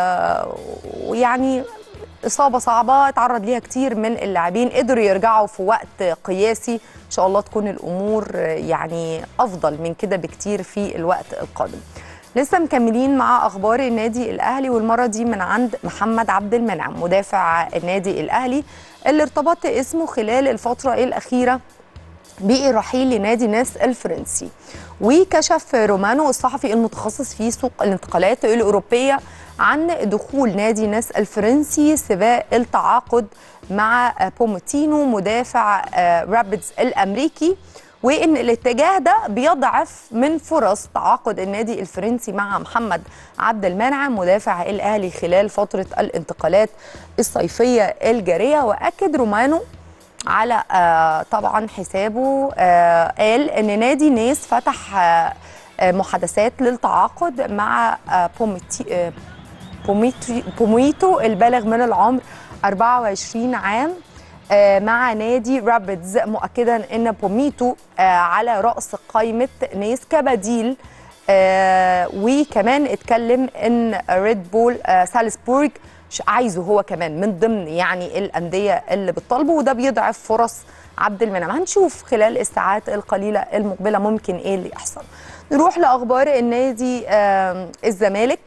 S1: ويعني اصابه صعبه اتعرض ليها كتير من اللاعبين قدروا يرجعوا في وقت قياسي ان شاء الله تكون الامور يعني افضل من كده بكتير في الوقت القادم لسه مكملين مع اخبار النادي الاهلي والمره دي من عند محمد عبد المنعم مدافع النادي الاهلي اللي ارتبط اسمه خلال الفتره الاخيره بالرحيل لنادي ناس الفرنسي وكشف رومانو الصحفي المتخصص في سوق الانتقالات الأوروبية عن دخول نادي ناس الفرنسي سباق التعاقد مع بوموتينو مدافع آه، رابيدز الأمريكي وان الاتجاه ده بيضعف من فرص تعاقد النادي الفرنسي مع محمد عبد المنعم مدافع الاهلي خلال فتره الانتقالات الصيفيه الجاريه واكد رومانو على آه، طبعا حسابه آه، قال ان نادي ناس فتح آه، آه، محادثات للتعاقد مع آه، بوميتي آه، بوميتي بوميتو البالغ من العمر 24 عام آه، مع نادي رابيدز مؤكدا ان بوميتو آه، على راس قائمه ناس كبديل آه، وكمان اتكلم ان ريد بول آه، سالزبورج ش- عايزه هو كمان من ضمن يعني الانديه اللي بتطالبه وده بيضعف فرص عبد المنعم هنشوف خلال الساعات القليله المقبله ممكن ايه اللي يحصل نروح لاخبار النادي آه، الزمالك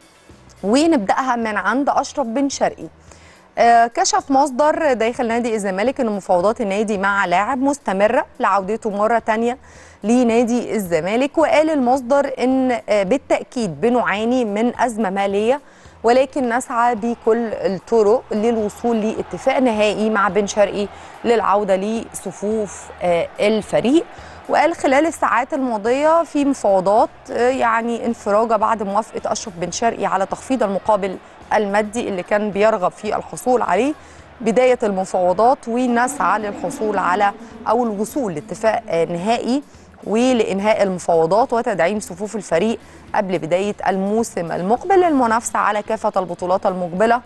S1: ونبداها من عند اشرف بن شرقي آه، كشف مصدر داخل نادي الزمالك ان مفاوضات النادي مع لاعب مستمره لعودته مره تانية لنادي الزمالك وقال المصدر ان آه، بالتاكيد بنعاني من ازمه ماليه ولكن نسعى بكل الطرق للوصول لاتفاق نهائي مع بن شرقي للعوده لصفوف آه، الفريق وقال خلال الساعات الماضيه في مفاوضات آه، يعني انفراجه بعد موافقه اشرف بن شرقي على تخفيض المقابل المادي اللي كان بيرغب في الحصول عليه بدايه المفاوضات ونسعى للحصول على او الوصول لاتفاق آه، نهائي ولانهاء المفاوضات وتدعيم صفوف الفريق قبل بدايه الموسم المقبل للمنافسه على كافه البطولات المقبله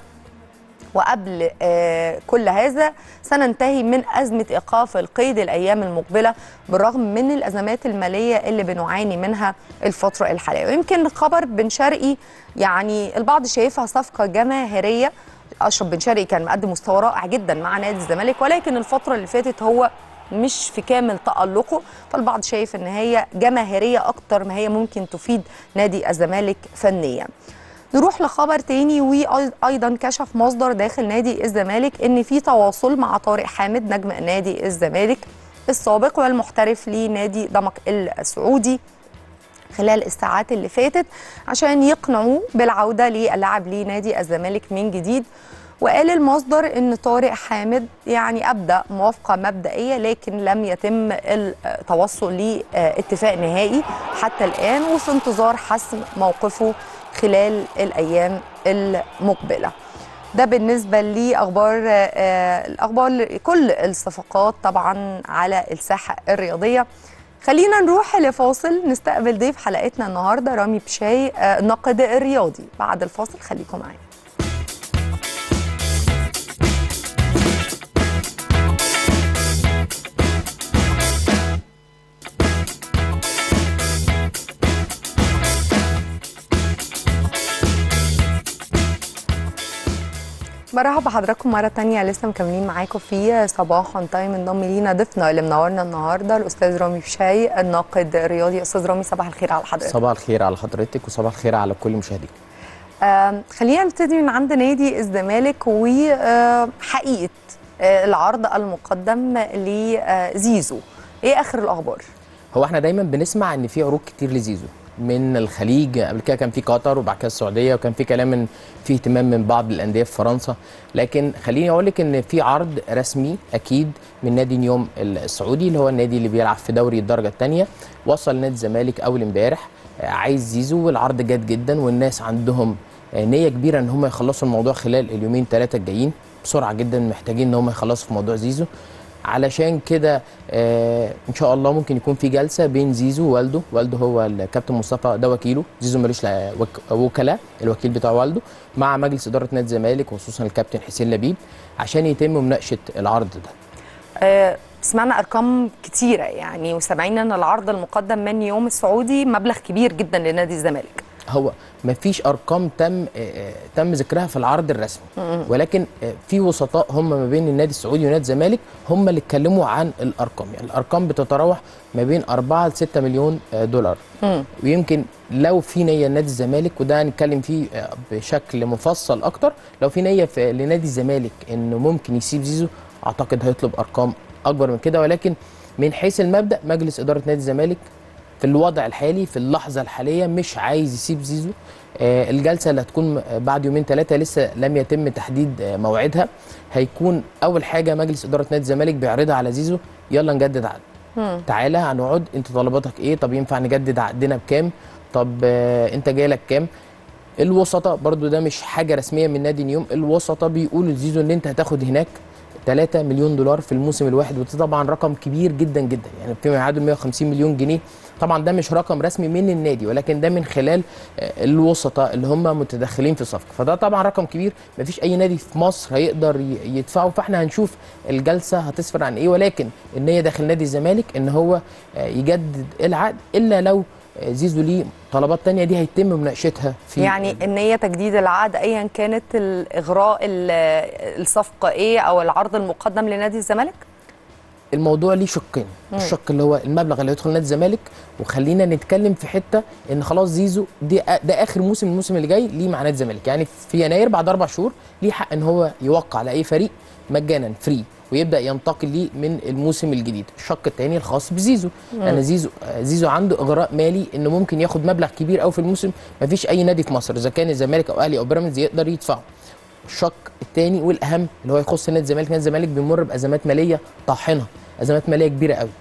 S1: وقبل آه، كل هذا سننتهي من أزمة إيقاف القيد الأيام المقبلة بالرغم من الأزمات المالية اللي بنعاني منها الفترة الحالية ويمكن خبر بن شرقي يعني البعض شايفها صفقة جماهيرية أشرف بن شرقي كان مقدم مستوى رائع جدا مع نادي الزمالك ولكن الفترة اللي فاتت هو مش في كامل تألقه فالبعض شايف ان هي جماهيرية اكتر ما هي ممكن تفيد نادي الزمالك فنيا نروح لخبر تاني وايضا كشف مصدر داخل نادي الزمالك ان في تواصل مع طارق حامد نجم نادي الزمالك السابق والمحترف لنادي دمك السعودي خلال الساعات اللي فاتت عشان يقنعوه بالعوده للعب لنادي الزمالك من جديد وقال المصدر ان طارق حامد يعني ابدا موافقه مبدئيه لكن لم يتم التوصل لاتفاق نهائي حتى الان وفي انتظار حسم موقفه خلال الايام المقبله ده بالنسبه لاخبار آه، الاخبار كل الصفقات طبعا على الساحه الرياضيه خلينا نروح لفاصل نستقبل ضيف حلقتنا النهارده رامي بشاي آه، الناقد الرياضي بعد الفاصل خليكم معانا مرحبا بحضراتكم مرة تانية لسه مكملين معاكم في صباح اون تايم انضم لينا ضيفنا اللي منورنا النهارده الأستاذ رامي بشاي الناقد الرياضي أستاذ رامي صباح الخير على حضرتك
S4: صباح الخير على حضرتك وصباح الخير على كل مشاهديك
S1: آم، خلينا نبتدي من عند نادي الزمالك وحقيقة العرض المقدم لزيزو ايه اخر الاخبار
S4: هو احنا دايما بنسمع ان في عروض كتير لزيزو من الخليج قبل كده كان في قطر وبعد كده السعوديه وكان في كلام ان في اهتمام من بعض الانديه في فرنسا لكن خليني اقول لك ان في عرض رسمي اكيد من نادي نيوم السعودي اللي هو النادي اللي بيلعب في دوري الدرجه الثانيه وصل نادي الزمالك اول امبارح آه، عايز زيزو والعرض جاد جدا والناس عندهم آه، نيه كبيره ان هم يخلصوا الموضوع خلال اليومين ثلاثه الجايين بسرعه جدا محتاجين ان هم يخلصوا في موضوع زيزو علشان كده آه ان شاء الله ممكن يكون في جلسه بين زيزو ووالده والده هو الكابتن مصطفى ده وكيله زيزو ملوش لا- وك- وكلاء الوكيل بتاع والده مع مجلس اداره نادي الزمالك وخصوصا الكابتن حسين لبيب عشان يتم مناقشه العرض ده
S1: آه، سمعنا ارقام كتيره يعني وسامعين ان العرض المقدم من يوم السعودي مبلغ كبير جدا لنادي الزمالك
S4: هو مفيش ارقام تم آه، آه، تم ذكرها في العرض الرسمي
S1: مم.
S4: ولكن آه، في وسطاء هم ما بين النادي السعودي ونادي الزمالك هم اللي اتكلموا عن الارقام يعني الارقام بتتراوح ما بين 4 ل 6 مليون آه، دولار
S1: مم.
S4: ويمكن لو في نيه لنادي الزمالك وده هنتكلم فيه آه، بشكل مفصل اكتر لو في نيه في لنادي الزمالك انه ممكن يسيب زيزو اعتقد هيطلب ارقام اكبر من كده ولكن من حيث المبدا مجلس اداره نادي الزمالك في الوضع الحالي في اللحظه الحاليه مش عايز يسيب زيزو آه، الجلسه اللي هتكون بعد يومين ثلاثه لسه لم يتم تحديد آه، موعدها هيكون اول حاجه مجلس اداره نادي الزمالك بيعرضها على زيزو يلا نجدد عقد
S1: مم.
S4: تعالى هنقعد انت طلباتك ايه طب ينفع نجدد عقدنا بكام طب آه، انت جاي لك كام الوسطاء برضو ده مش حاجه رسميه من نادي نيوم الوسطاء بيقولوا لزيزو ان انت هتاخد هناك 3 مليون دولار في الموسم الواحد وده طبعا رقم كبير جدا جدا يعني فيما يعادل 150 مليون جنيه طبعا ده مش رقم رسمي من النادي ولكن ده من خلال آه، الوسطاء اللي هم متدخلين في الصفقه فده طبعا رقم كبير مفيش اي نادي في مصر هيقدر ي- يدفعه فاحنا هنشوف الجلسه هتسفر عن ايه ولكن النيه داخل نادي الزمالك ان هو آه، يجدد العقد الا لو آه، زيزو ليه طلبات تانية دي هيتم مناقشتها في
S1: يعني النية تجديد العقد ايا كانت الاغراء ال- الصفقة ايه او العرض المقدم لنادي الزمالك
S4: الموضوع ليه شقين
S1: مم.
S4: الشق اللي هو المبلغ اللي هيدخل نادي الزمالك وخلينا نتكلم في حته ان خلاص زيزو دي ده اخر موسم الموسم اللي جاي ليه مع نادي الزمالك يعني في يناير بعد اربع شهور ليه حق ان هو يوقع على اي فريق مجانا فري ويبدا ينتقل ليه من الموسم الجديد الشق الثاني الخاص بزيزو
S1: مم.
S4: انا زيزو آه، زيزو عنده اغراء مالي انه ممكن ياخد مبلغ كبير قوي في الموسم مفيش اي نادي في مصر اذا كان الزمالك او اهلي او بيراميدز يقدر يدفعه الشق الثاني والاهم اللي هو يخص نادي الزمالك نادي الزمالك بيمر بازمات ماليه طاحنه ازمات ماليه كبيره قوي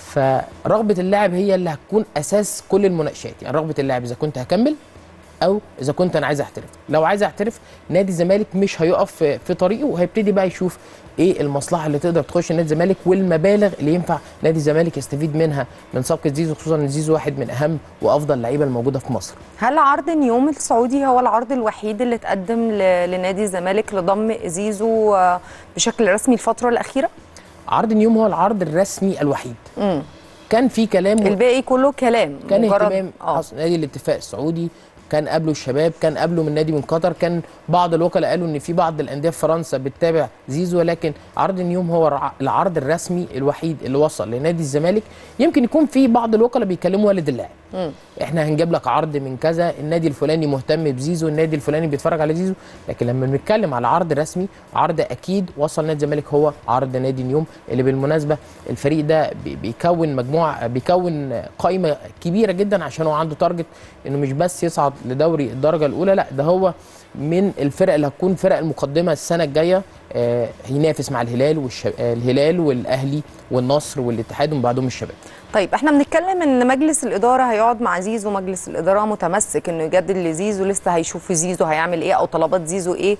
S4: فرغبه اللاعب هي اللي هتكون اساس كل المناقشات يعني رغبه اللاعب اذا كنت هكمل او اذا كنت انا عايز احترف لو عايز احترف نادي الزمالك مش هيقف في في طريقه وهيبتدي بقى يشوف ايه المصلحه اللي تقدر تخش نادي الزمالك والمبالغ اللي ينفع نادي الزمالك يستفيد منها من صفقه زيزو خصوصا ان زيزو واحد من اهم وافضل اللعيبه الموجوده في مصر
S1: هل عرض نيوم السعودي هو العرض الوحيد اللي اتقدم ل- لنادي الزمالك لضم زيزو آه، بشكل رسمي الفترة الأخيرة؟
S4: عرض نيوم هو العرض الرسمي الوحيد
S1: مم.
S4: كان في كلام
S1: الباقي كله كلام
S4: كان
S1: مجرد-
S4: اهتمام حصل نادي الاتفاق السعودي كان قبله الشباب كان قبله من نادي من قطر كان بعض الوكلاء قالوا ان في بعض الانديه في فرنسا بتتابع زيزو ولكن عرض نيوم هو الع- العرض الرسمي الوحيد اللي وصل لنادي الزمالك يمكن يكون في بعض الوكلاء بيكلموا والد اللاعب
S1: مم.
S4: احنا هنجيب لك عرض من كذا النادي الفلاني مهتم بزيزو النادي الفلاني بيتفرج على زيزو لكن لما بنتكلم على عرض رسمي عرض اكيد وصل نادي الزمالك هو عرض نادي نيوم اللي بالمناسبه الفريق ده بي- بيكون مجموعه بيكون قائمه كبيره جدا عشان هو عنده تارجت انه مش بس يصعد لدوري الدرجه الاولى لا ده هو من الفرق اللي هتكون فرق المقدمه السنه الجايه آه، هينافس مع الهلال والشب... آه، الهلال والاهلي والنصر والاتحاد ومن بعدهم الشباب
S1: طيب احنا بنتكلم ان مجلس الاداره هيقعد مع زيزو مجلس الاداره متمسك انه يجدد لزيزو لسه هيشوف زيزو هيعمل ايه او طلبات زيزو ايه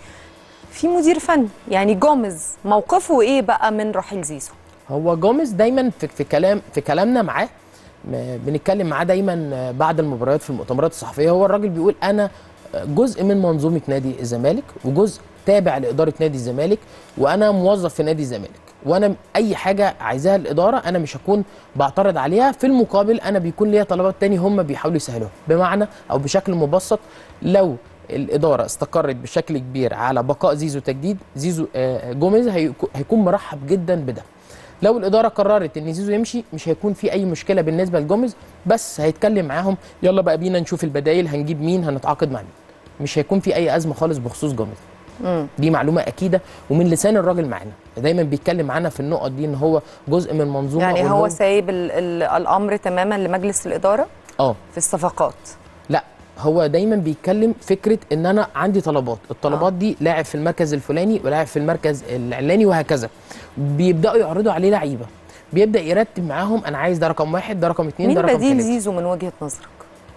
S1: في مدير فني يعني جوميز موقفه ايه بقى من رحيل زيزو
S4: هو جوميز دايما في, في كلام في كلامنا معاه م- بنتكلم معاه دايما بعد المباريات في المؤتمرات الصحفيه هو الراجل بيقول انا جزء من منظومه نادي الزمالك وجزء تابع لاداره نادي الزمالك وانا موظف في نادي الزمالك وانا اي حاجه عايزاها الاداره انا مش هكون بعترض عليها في المقابل انا بيكون ليا طلبات تاني هم بيحاولوا يسهلوها بمعنى او بشكل مبسط لو الاداره استقرت بشكل كبير على بقاء زيزو تجديد زيزو آه، جوميز هيكو- هيكون مرحب جدا بده لو الاداره قررت ان زيزو يمشي مش هيكون في اي مشكله بالنسبه لجوميز بس هيتكلم معاهم يلا بقى بينا نشوف البدايل هنجيب مين هنتعاقد مع مين مش هيكون في اي ازمه خالص بخصوص جوميز
S1: مم.
S4: دي معلومه اكيده ومن لسان الراجل معانا دايما بيتكلم معانا في النقط دي ان هو جزء من منظومه
S1: يعني
S4: وإن
S1: هو سايب ال ال الامر تماما لمجلس الاداره
S4: اه
S1: في الصفقات
S4: لا هو دايما بيتكلم فكره ان انا عندي طلبات الطلبات دي لاعب في المركز الفلاني ولاعب في المركز العلاني وهكذا بيبداوا يعرضوا عليه لعيبه بيبدا يرتب معاهم انا عايز ده رقم واحد ده رقم اتنين
S1: مين
S4: ده رقم
S1: بديل
S4: تلاته
S1: زيزو من وجهه نظرك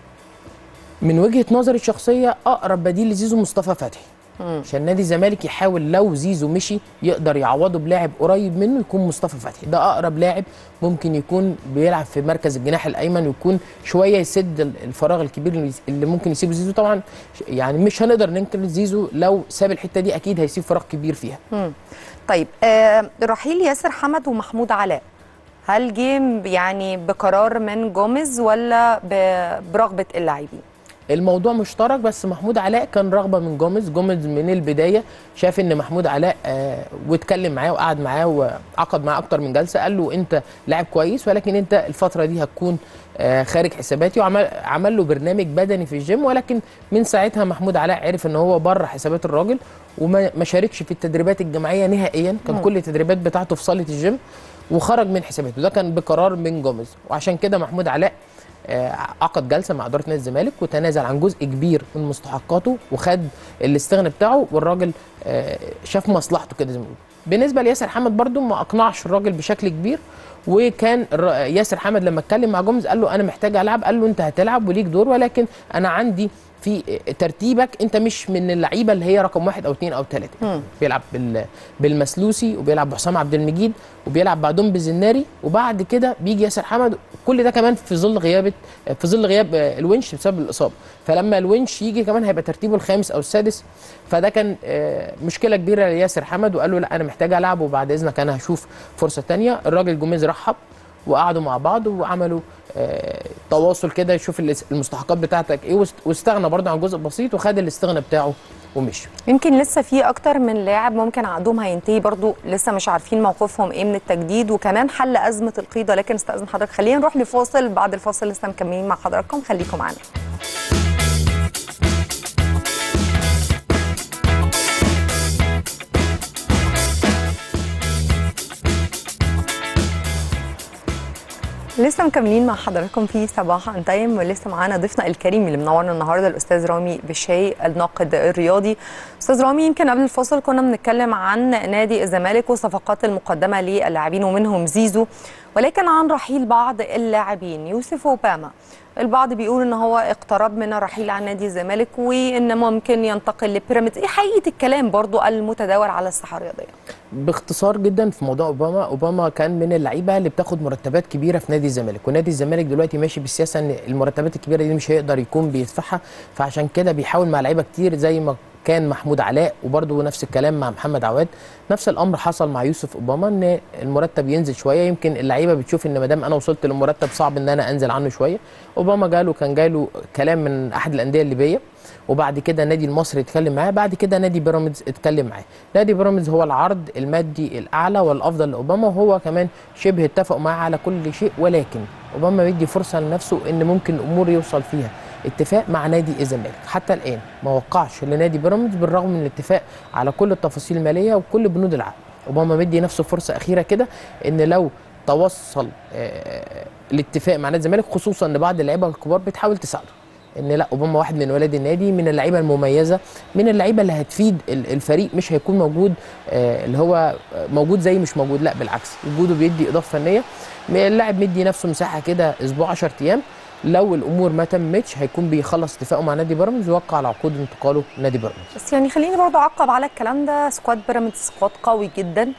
S4: من وجهه نظري الشخصيه اقرب بديل لزيزو مصطفى فتحي
S1: مم.
S4: عشان نادي الزمالك يحاول لو زيزو مشي يقدر يعوضه بلاعب قريب منه يكون مصطفى فتحي ده اقرب لاعب ممكن يكون بيلعب في مركز الجناح الايمن ويكون شويه يسد ال- الفراغ الكبير اللي- اللي ممكن يسيبه زيزو طبعا ش- يعني مش هنقدر ننكر زيزو لو ساب الحته دي اكيد هيسيب فراغ كبير فيها
S1: مم. طيب آه رحيل ياسر حمد ومحمود علاء هل جيم يعني بقرار من جوميز ولا ب- برغبه اللاعبين
S4: الموضوع مشترك بس محمود علاء كان رغبه من جوميز جوميز من البدايه شاف ان محمود علاء آه واتكلم معاه وقعد معاه وعقد معاه اكتر من جلسه قال له انت لاعب كويس ولكن انت الفتره دي هتكون آه خارج حساباتي وعمل عمل له برنامج بدني في الجيم ولكن من ساعتها محمود علاء عرف ان هو بره حسابات الراجل وما ما شاركش في التدريبات الجماعيه نهائيا كان
S1: مم.
S4: كل التدريبات بتاعته في صاله الجيم وخرج من حساباته ده كان بقرار من جوميز وعشان كده محمود علاء آه، عقد جلسه مع اداره نادي الزمالك وتنازل عن جزء كبير من مستحقاته وخد الاستغنى بتاعه والراجل آه، شاف مصلحته كده زي ما بيقولوا. بالنسبه لياسر حمد برده ما اقنعش الراجل بشكل كبير وكان الر- ياسر حمد لما اتكلم مع جوميز قال له انا محتاج العب قال له انت هتلعب وليك دور ولكن انا عندي في ترتيبك انت مش من اللعيبه اللي هي رقم واحد او اثنين او ثلاثه
S1: مم.
S4: بيلعب بال... بالمسلوسي وبيلعب بحسام عبد المجيد وبيلعب بعدهم بالزناري وبعد كده بيجي ياسر حمد كل ده كمان في ظل غيابه في ظل غياب آه، الونش بسبب الاصابه فلما الونش يجي كمان هيبقى ترتيبه الخامس او السادس فده كان آه، مشكله كبيره لياسر حمد وقال له لا انا محتاج العب وبعد اذنك انا هشوف فرصه تانية الراجل جوميز رحب وقعدوا مع بعض وعملوا آه، تواصل كده يشوف الاس- المستحقات بتاعتك ايه واست- واستغنى برضه عن جزء بسيط وخد الاستغنى بتاعه ومشي
S1: يمكن لسه في اكتر من لاعب ممكن عقدهم هينتهي برضو لسه مش عارفين موقفهم ايه من التجديد وكمان حل ازمه القيد ولكن استاذن حضرتك خلينا نروح لفاصل بعد الفاصل لسه مكملين مع حضراتكم خليكم معانا لسه مكملين مع حضراتكم في صباح ان تايم ولسه معانا ضيفنا الكريم اللي منورنا النهارده الاستاذ رامي بشاي الناقد الرياضي استاذ رامي يمكن قبل الفاصل كنا بنتكلم عن نادي الزمالك والصفقات المقدمه للاعبين ومنهم زيزو ولكن عن رحيل بعض اللاعبين يوسف اوباما البعض بيقول ان هو اقترب من الرحيل عن نادي الزمالك وان ممكن ينتقل لبيراميدز ايه حقيقه الكلام برضو المتداول على الساحه الرياضيه
S4: باختصار جدا في موضوع اوباما اوباما كان من اللعيبه اللي بتاخد مرتبات كبيره في نادي الزمالك ونادي الزمالك دلوقتي ماشي بالسياسه ان المرتبات الكبيره دي مش هيقدر يكون بيدفعها فعشان كده بيحاول مع لعيبه كتير زي ما كان محمود علاء وبرده نفس الكلام مع محمد عواد نفس الامر حصل مع يوسف اوباما ان المرتب ينزل شويه يمكن اللعيبه بتشوف ان ما دام انا وصلت للمرتب صعب ان انا انزل عنه شويه اوباما جاله كان جاله كلام من احد الانديه الليبيه وبعد كده نادي المصري اتكلم معاه بعد كده نادي بيراميدز اتكلم معاه نادي بيراميدز هو العرض المادي الاعلى والافضل لاوباما وهو كمان شبه اتفق معاه على كل شيء ولكن اوباما بيدي فرصه لنفسه ان ممكن الامور يوصل فيها اتفاق مع نادي الزمالك حتى الان ما وقعش لنادي بيراميدز بالرغم من الاتفاق على كل التفاصيل الماليه وكل بنود العقد اوباما مدي نفسه فرصه اخيره كده ان لو توصل آه، الاتفاق مع نادي الزمالك خصوصا ان بعض اللعيبه الكبار بتحاول تساعده ان لا اوباما واحد من ولاد النادي من اللعيبه المميزه من اللعيبه اللي هتفيد ال- الفريق مش هيكون موجود آه، اللي هو موجود زي مش موجود لا بالعكس وجوده بيدي اضافه فنيه اللاعب مدي نفسه مساحه كده اسبوع 10 ايام لو الامور ما تمتش هيكون بيخلص اتفاقه مع نادي بيراميدز ويوقع على عقود انتقاله نادي بيراميدز
S1: بس يعني خليني برضو اعقب على الكلام ده سكواد بيراميدز سكواد قوي جدا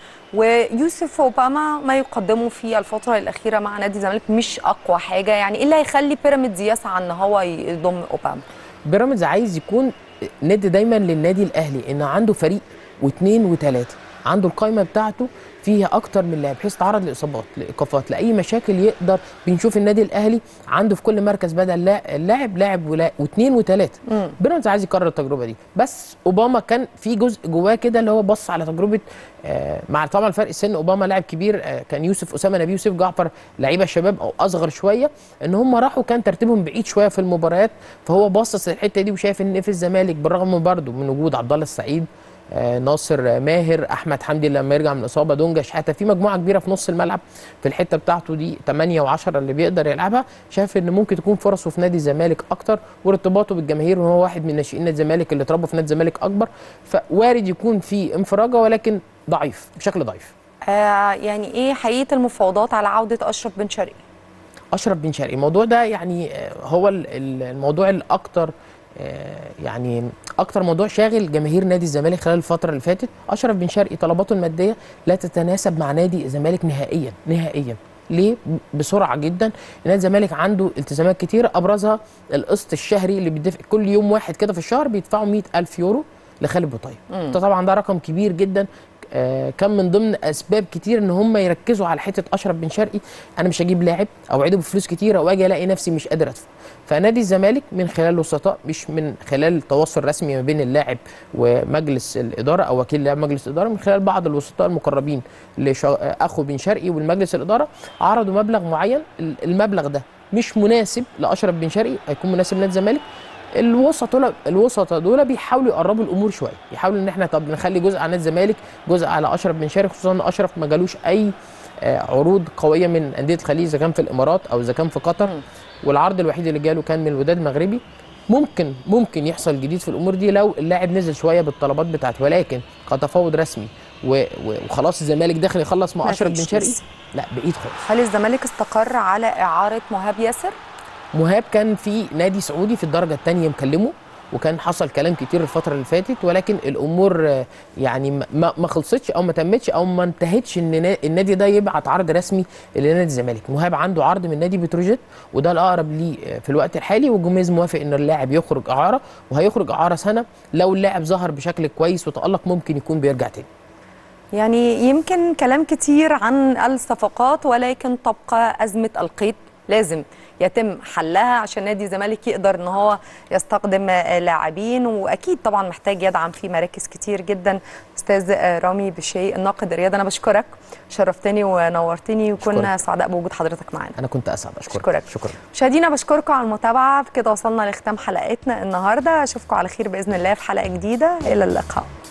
S1: ويوسف اوباما ما يقدمه في الفتره الاخيره مع نادي الزمالك مش اقوى حاجه يعني ايه اللي هيخلي بيراميدز يسعى ان هو يضم اوباما
S4: بيراميدز عايز يكون ند دايما للنادي الاهلي ان عنده فريق واثنين وثلاثه عنده القائمه بتاعته فيها اكتر من لاعب بحيث تعرض لاصابات لايقافات لاي مشاكل يقدر بنشوف النادي الاهلي عنده في كل مركز بدل لا- اللاعب لاعب ولا- واثنين وثلاثه بيراميدز عايز يكرر التجربه دي بس اوباما كان في جزء جواه كده اللي هو بص على تجربه آه، مع طبعا فرق السن اوباما لاعب كبير آه، كان يوسف اسامه نبي يوسف جعفر لعيبه شباب او اصغر شويه ان هم راحوا كان ترتيبهم بعيد شويه في المباريات فهو باصص الحته دي وشايف ان في الزمالك بالرغم برضه من وجود عبد الله السعيد آه، ناصر آه، ماهر احمد حمدي لما يرجع من الاصابه دونجا شحاته في مجموعه كبيره في نص الملعب في الحته بتاعته دي 8 و10 اللي بيقدر يلعبها شايف ان ممكن تكون فرصه في نادي الزمالك اكتر وارتباطه بالجماهير وهو واحد من ناشئين نادي الزمالك اللي اتربوا في نادي الزمالك اكبر فوارد يكون في انفراجه ولكن ضعيف بشكل ضعيف
S1: آه يعني ايه حقيقه المفاوضات على عوده اشرف بن شرقي
S4: اشرف بن شرقي الموضوع ده يعني آه، هو ال- ال- الموضوع الاكتر آه، يعني اكتر موضوع شاغل جماهير نادي الزمالك خلال الفتره اللي فاتت اشرف بن شرقي طلباته الماديه لا تتناسب مع نادي الزمالك نهائيا نهائيا ليه ب- بسرعه جدا نادي الزمالك عنده التزامات كتيره ابرزها القسط الشهري اللي بيدفع كل يوم واحد كده في الشهر بيدفعوا 100000 يورو لخالد بوطيب
S1: مم.
S4: ده طبعا ده رقم كبير جدا آه، كان من ضمن اسباب كتير ان هم يركزوا على حته اشرف بن شرقي انا مش هجيب لاعب اوعده بفلوس كتيره واجي الاقي نفسي مش قادر ادفع فنادي الزمالك من خلال الوسطاء مش من خلال تواصل رسمي ما بين اللاعب ومجلس الاداره او وكيل لاعب مجلس الاداره من خلال بعض الوسطاء المقربين لاخو بن شرقي والمجلس الاداره عرضوا مبلغ معين المبلغ ده مش مناسب لاشرف بن شرقي هيكون مناسب لنادي الزمالك الوسط دول الوسط دول بيحاولوا يقربوا الامور شويه يحاولوا ان احنا طب نخلي جزء على نادي الزمالك جزء على اشرف بن شرقي خصوصا ان اشرف ما جالوش اي آه، عروض قويه من انديه الخليج اذا كان في الامارات او اذا كان في قطر والعرض الوحيد اللي جاله كان من الوداد المغربي ممكن ممكن يحصل جديد في الامور دي لو اللاعب نزل شويه بالطلبات بتاعته ولكن كتفاوض رسمي و- و- وخلاص الزمالك داخل يخلص مع
S1: ما
S4: اشرف بن
S1: فيش
S4: شرقي
S1: لسه.
S4: لا بعيد خالص
S1: هل الزمالك استقر على اعاره مهاب ياسر
S4: مهاب كان في نادي سعودي في الدرجه الثانيه مكلمه وكان حصل كلام كتير الفتره اللي فاتت ولكن الامور آه، يعني ما- ما ما خلصتش او ما تمتش او ما انتهتش ان نا- النادي ده يبعت عرض رسمي لنادي الزمالك مهاب عنده عرض من نادي بتروجيت وده الاقرب ليه آه، في الوقت الحالي وجوميز موافق ان اللاعب يخرج اعاره وهيخرج اعاره سنه لو اللاعب ظهر بشكل كويس وتالق ممكن يكون بيرجع تاني
S1: يعني يمكن كلام كتير عن الصفقات ولكن تبقى أزمة القيد لازم يتم حلها عشان نادي الزمالك يقدر ان هو يستخدم آه، لاعبين واكيد طبعا محتاج يدعم في مراكز كتير جدا استاذ آه، رامي بشيء الناقد الرياضي انا بشكرك شرفتني ونورتني وكنا
S4: أشكرك.
S1: سعداء بوجود حضرتك معانا
S4: انا كنت اسعد اشكرك
S1: أشكرك.
S4: شكرا
S1: مشاهدينا بشكركم على المتابعه بكده وصلنا لختام حلقتنا النهارده اشوفكم على خير باذن الله في حلقه جديده الى اللقاء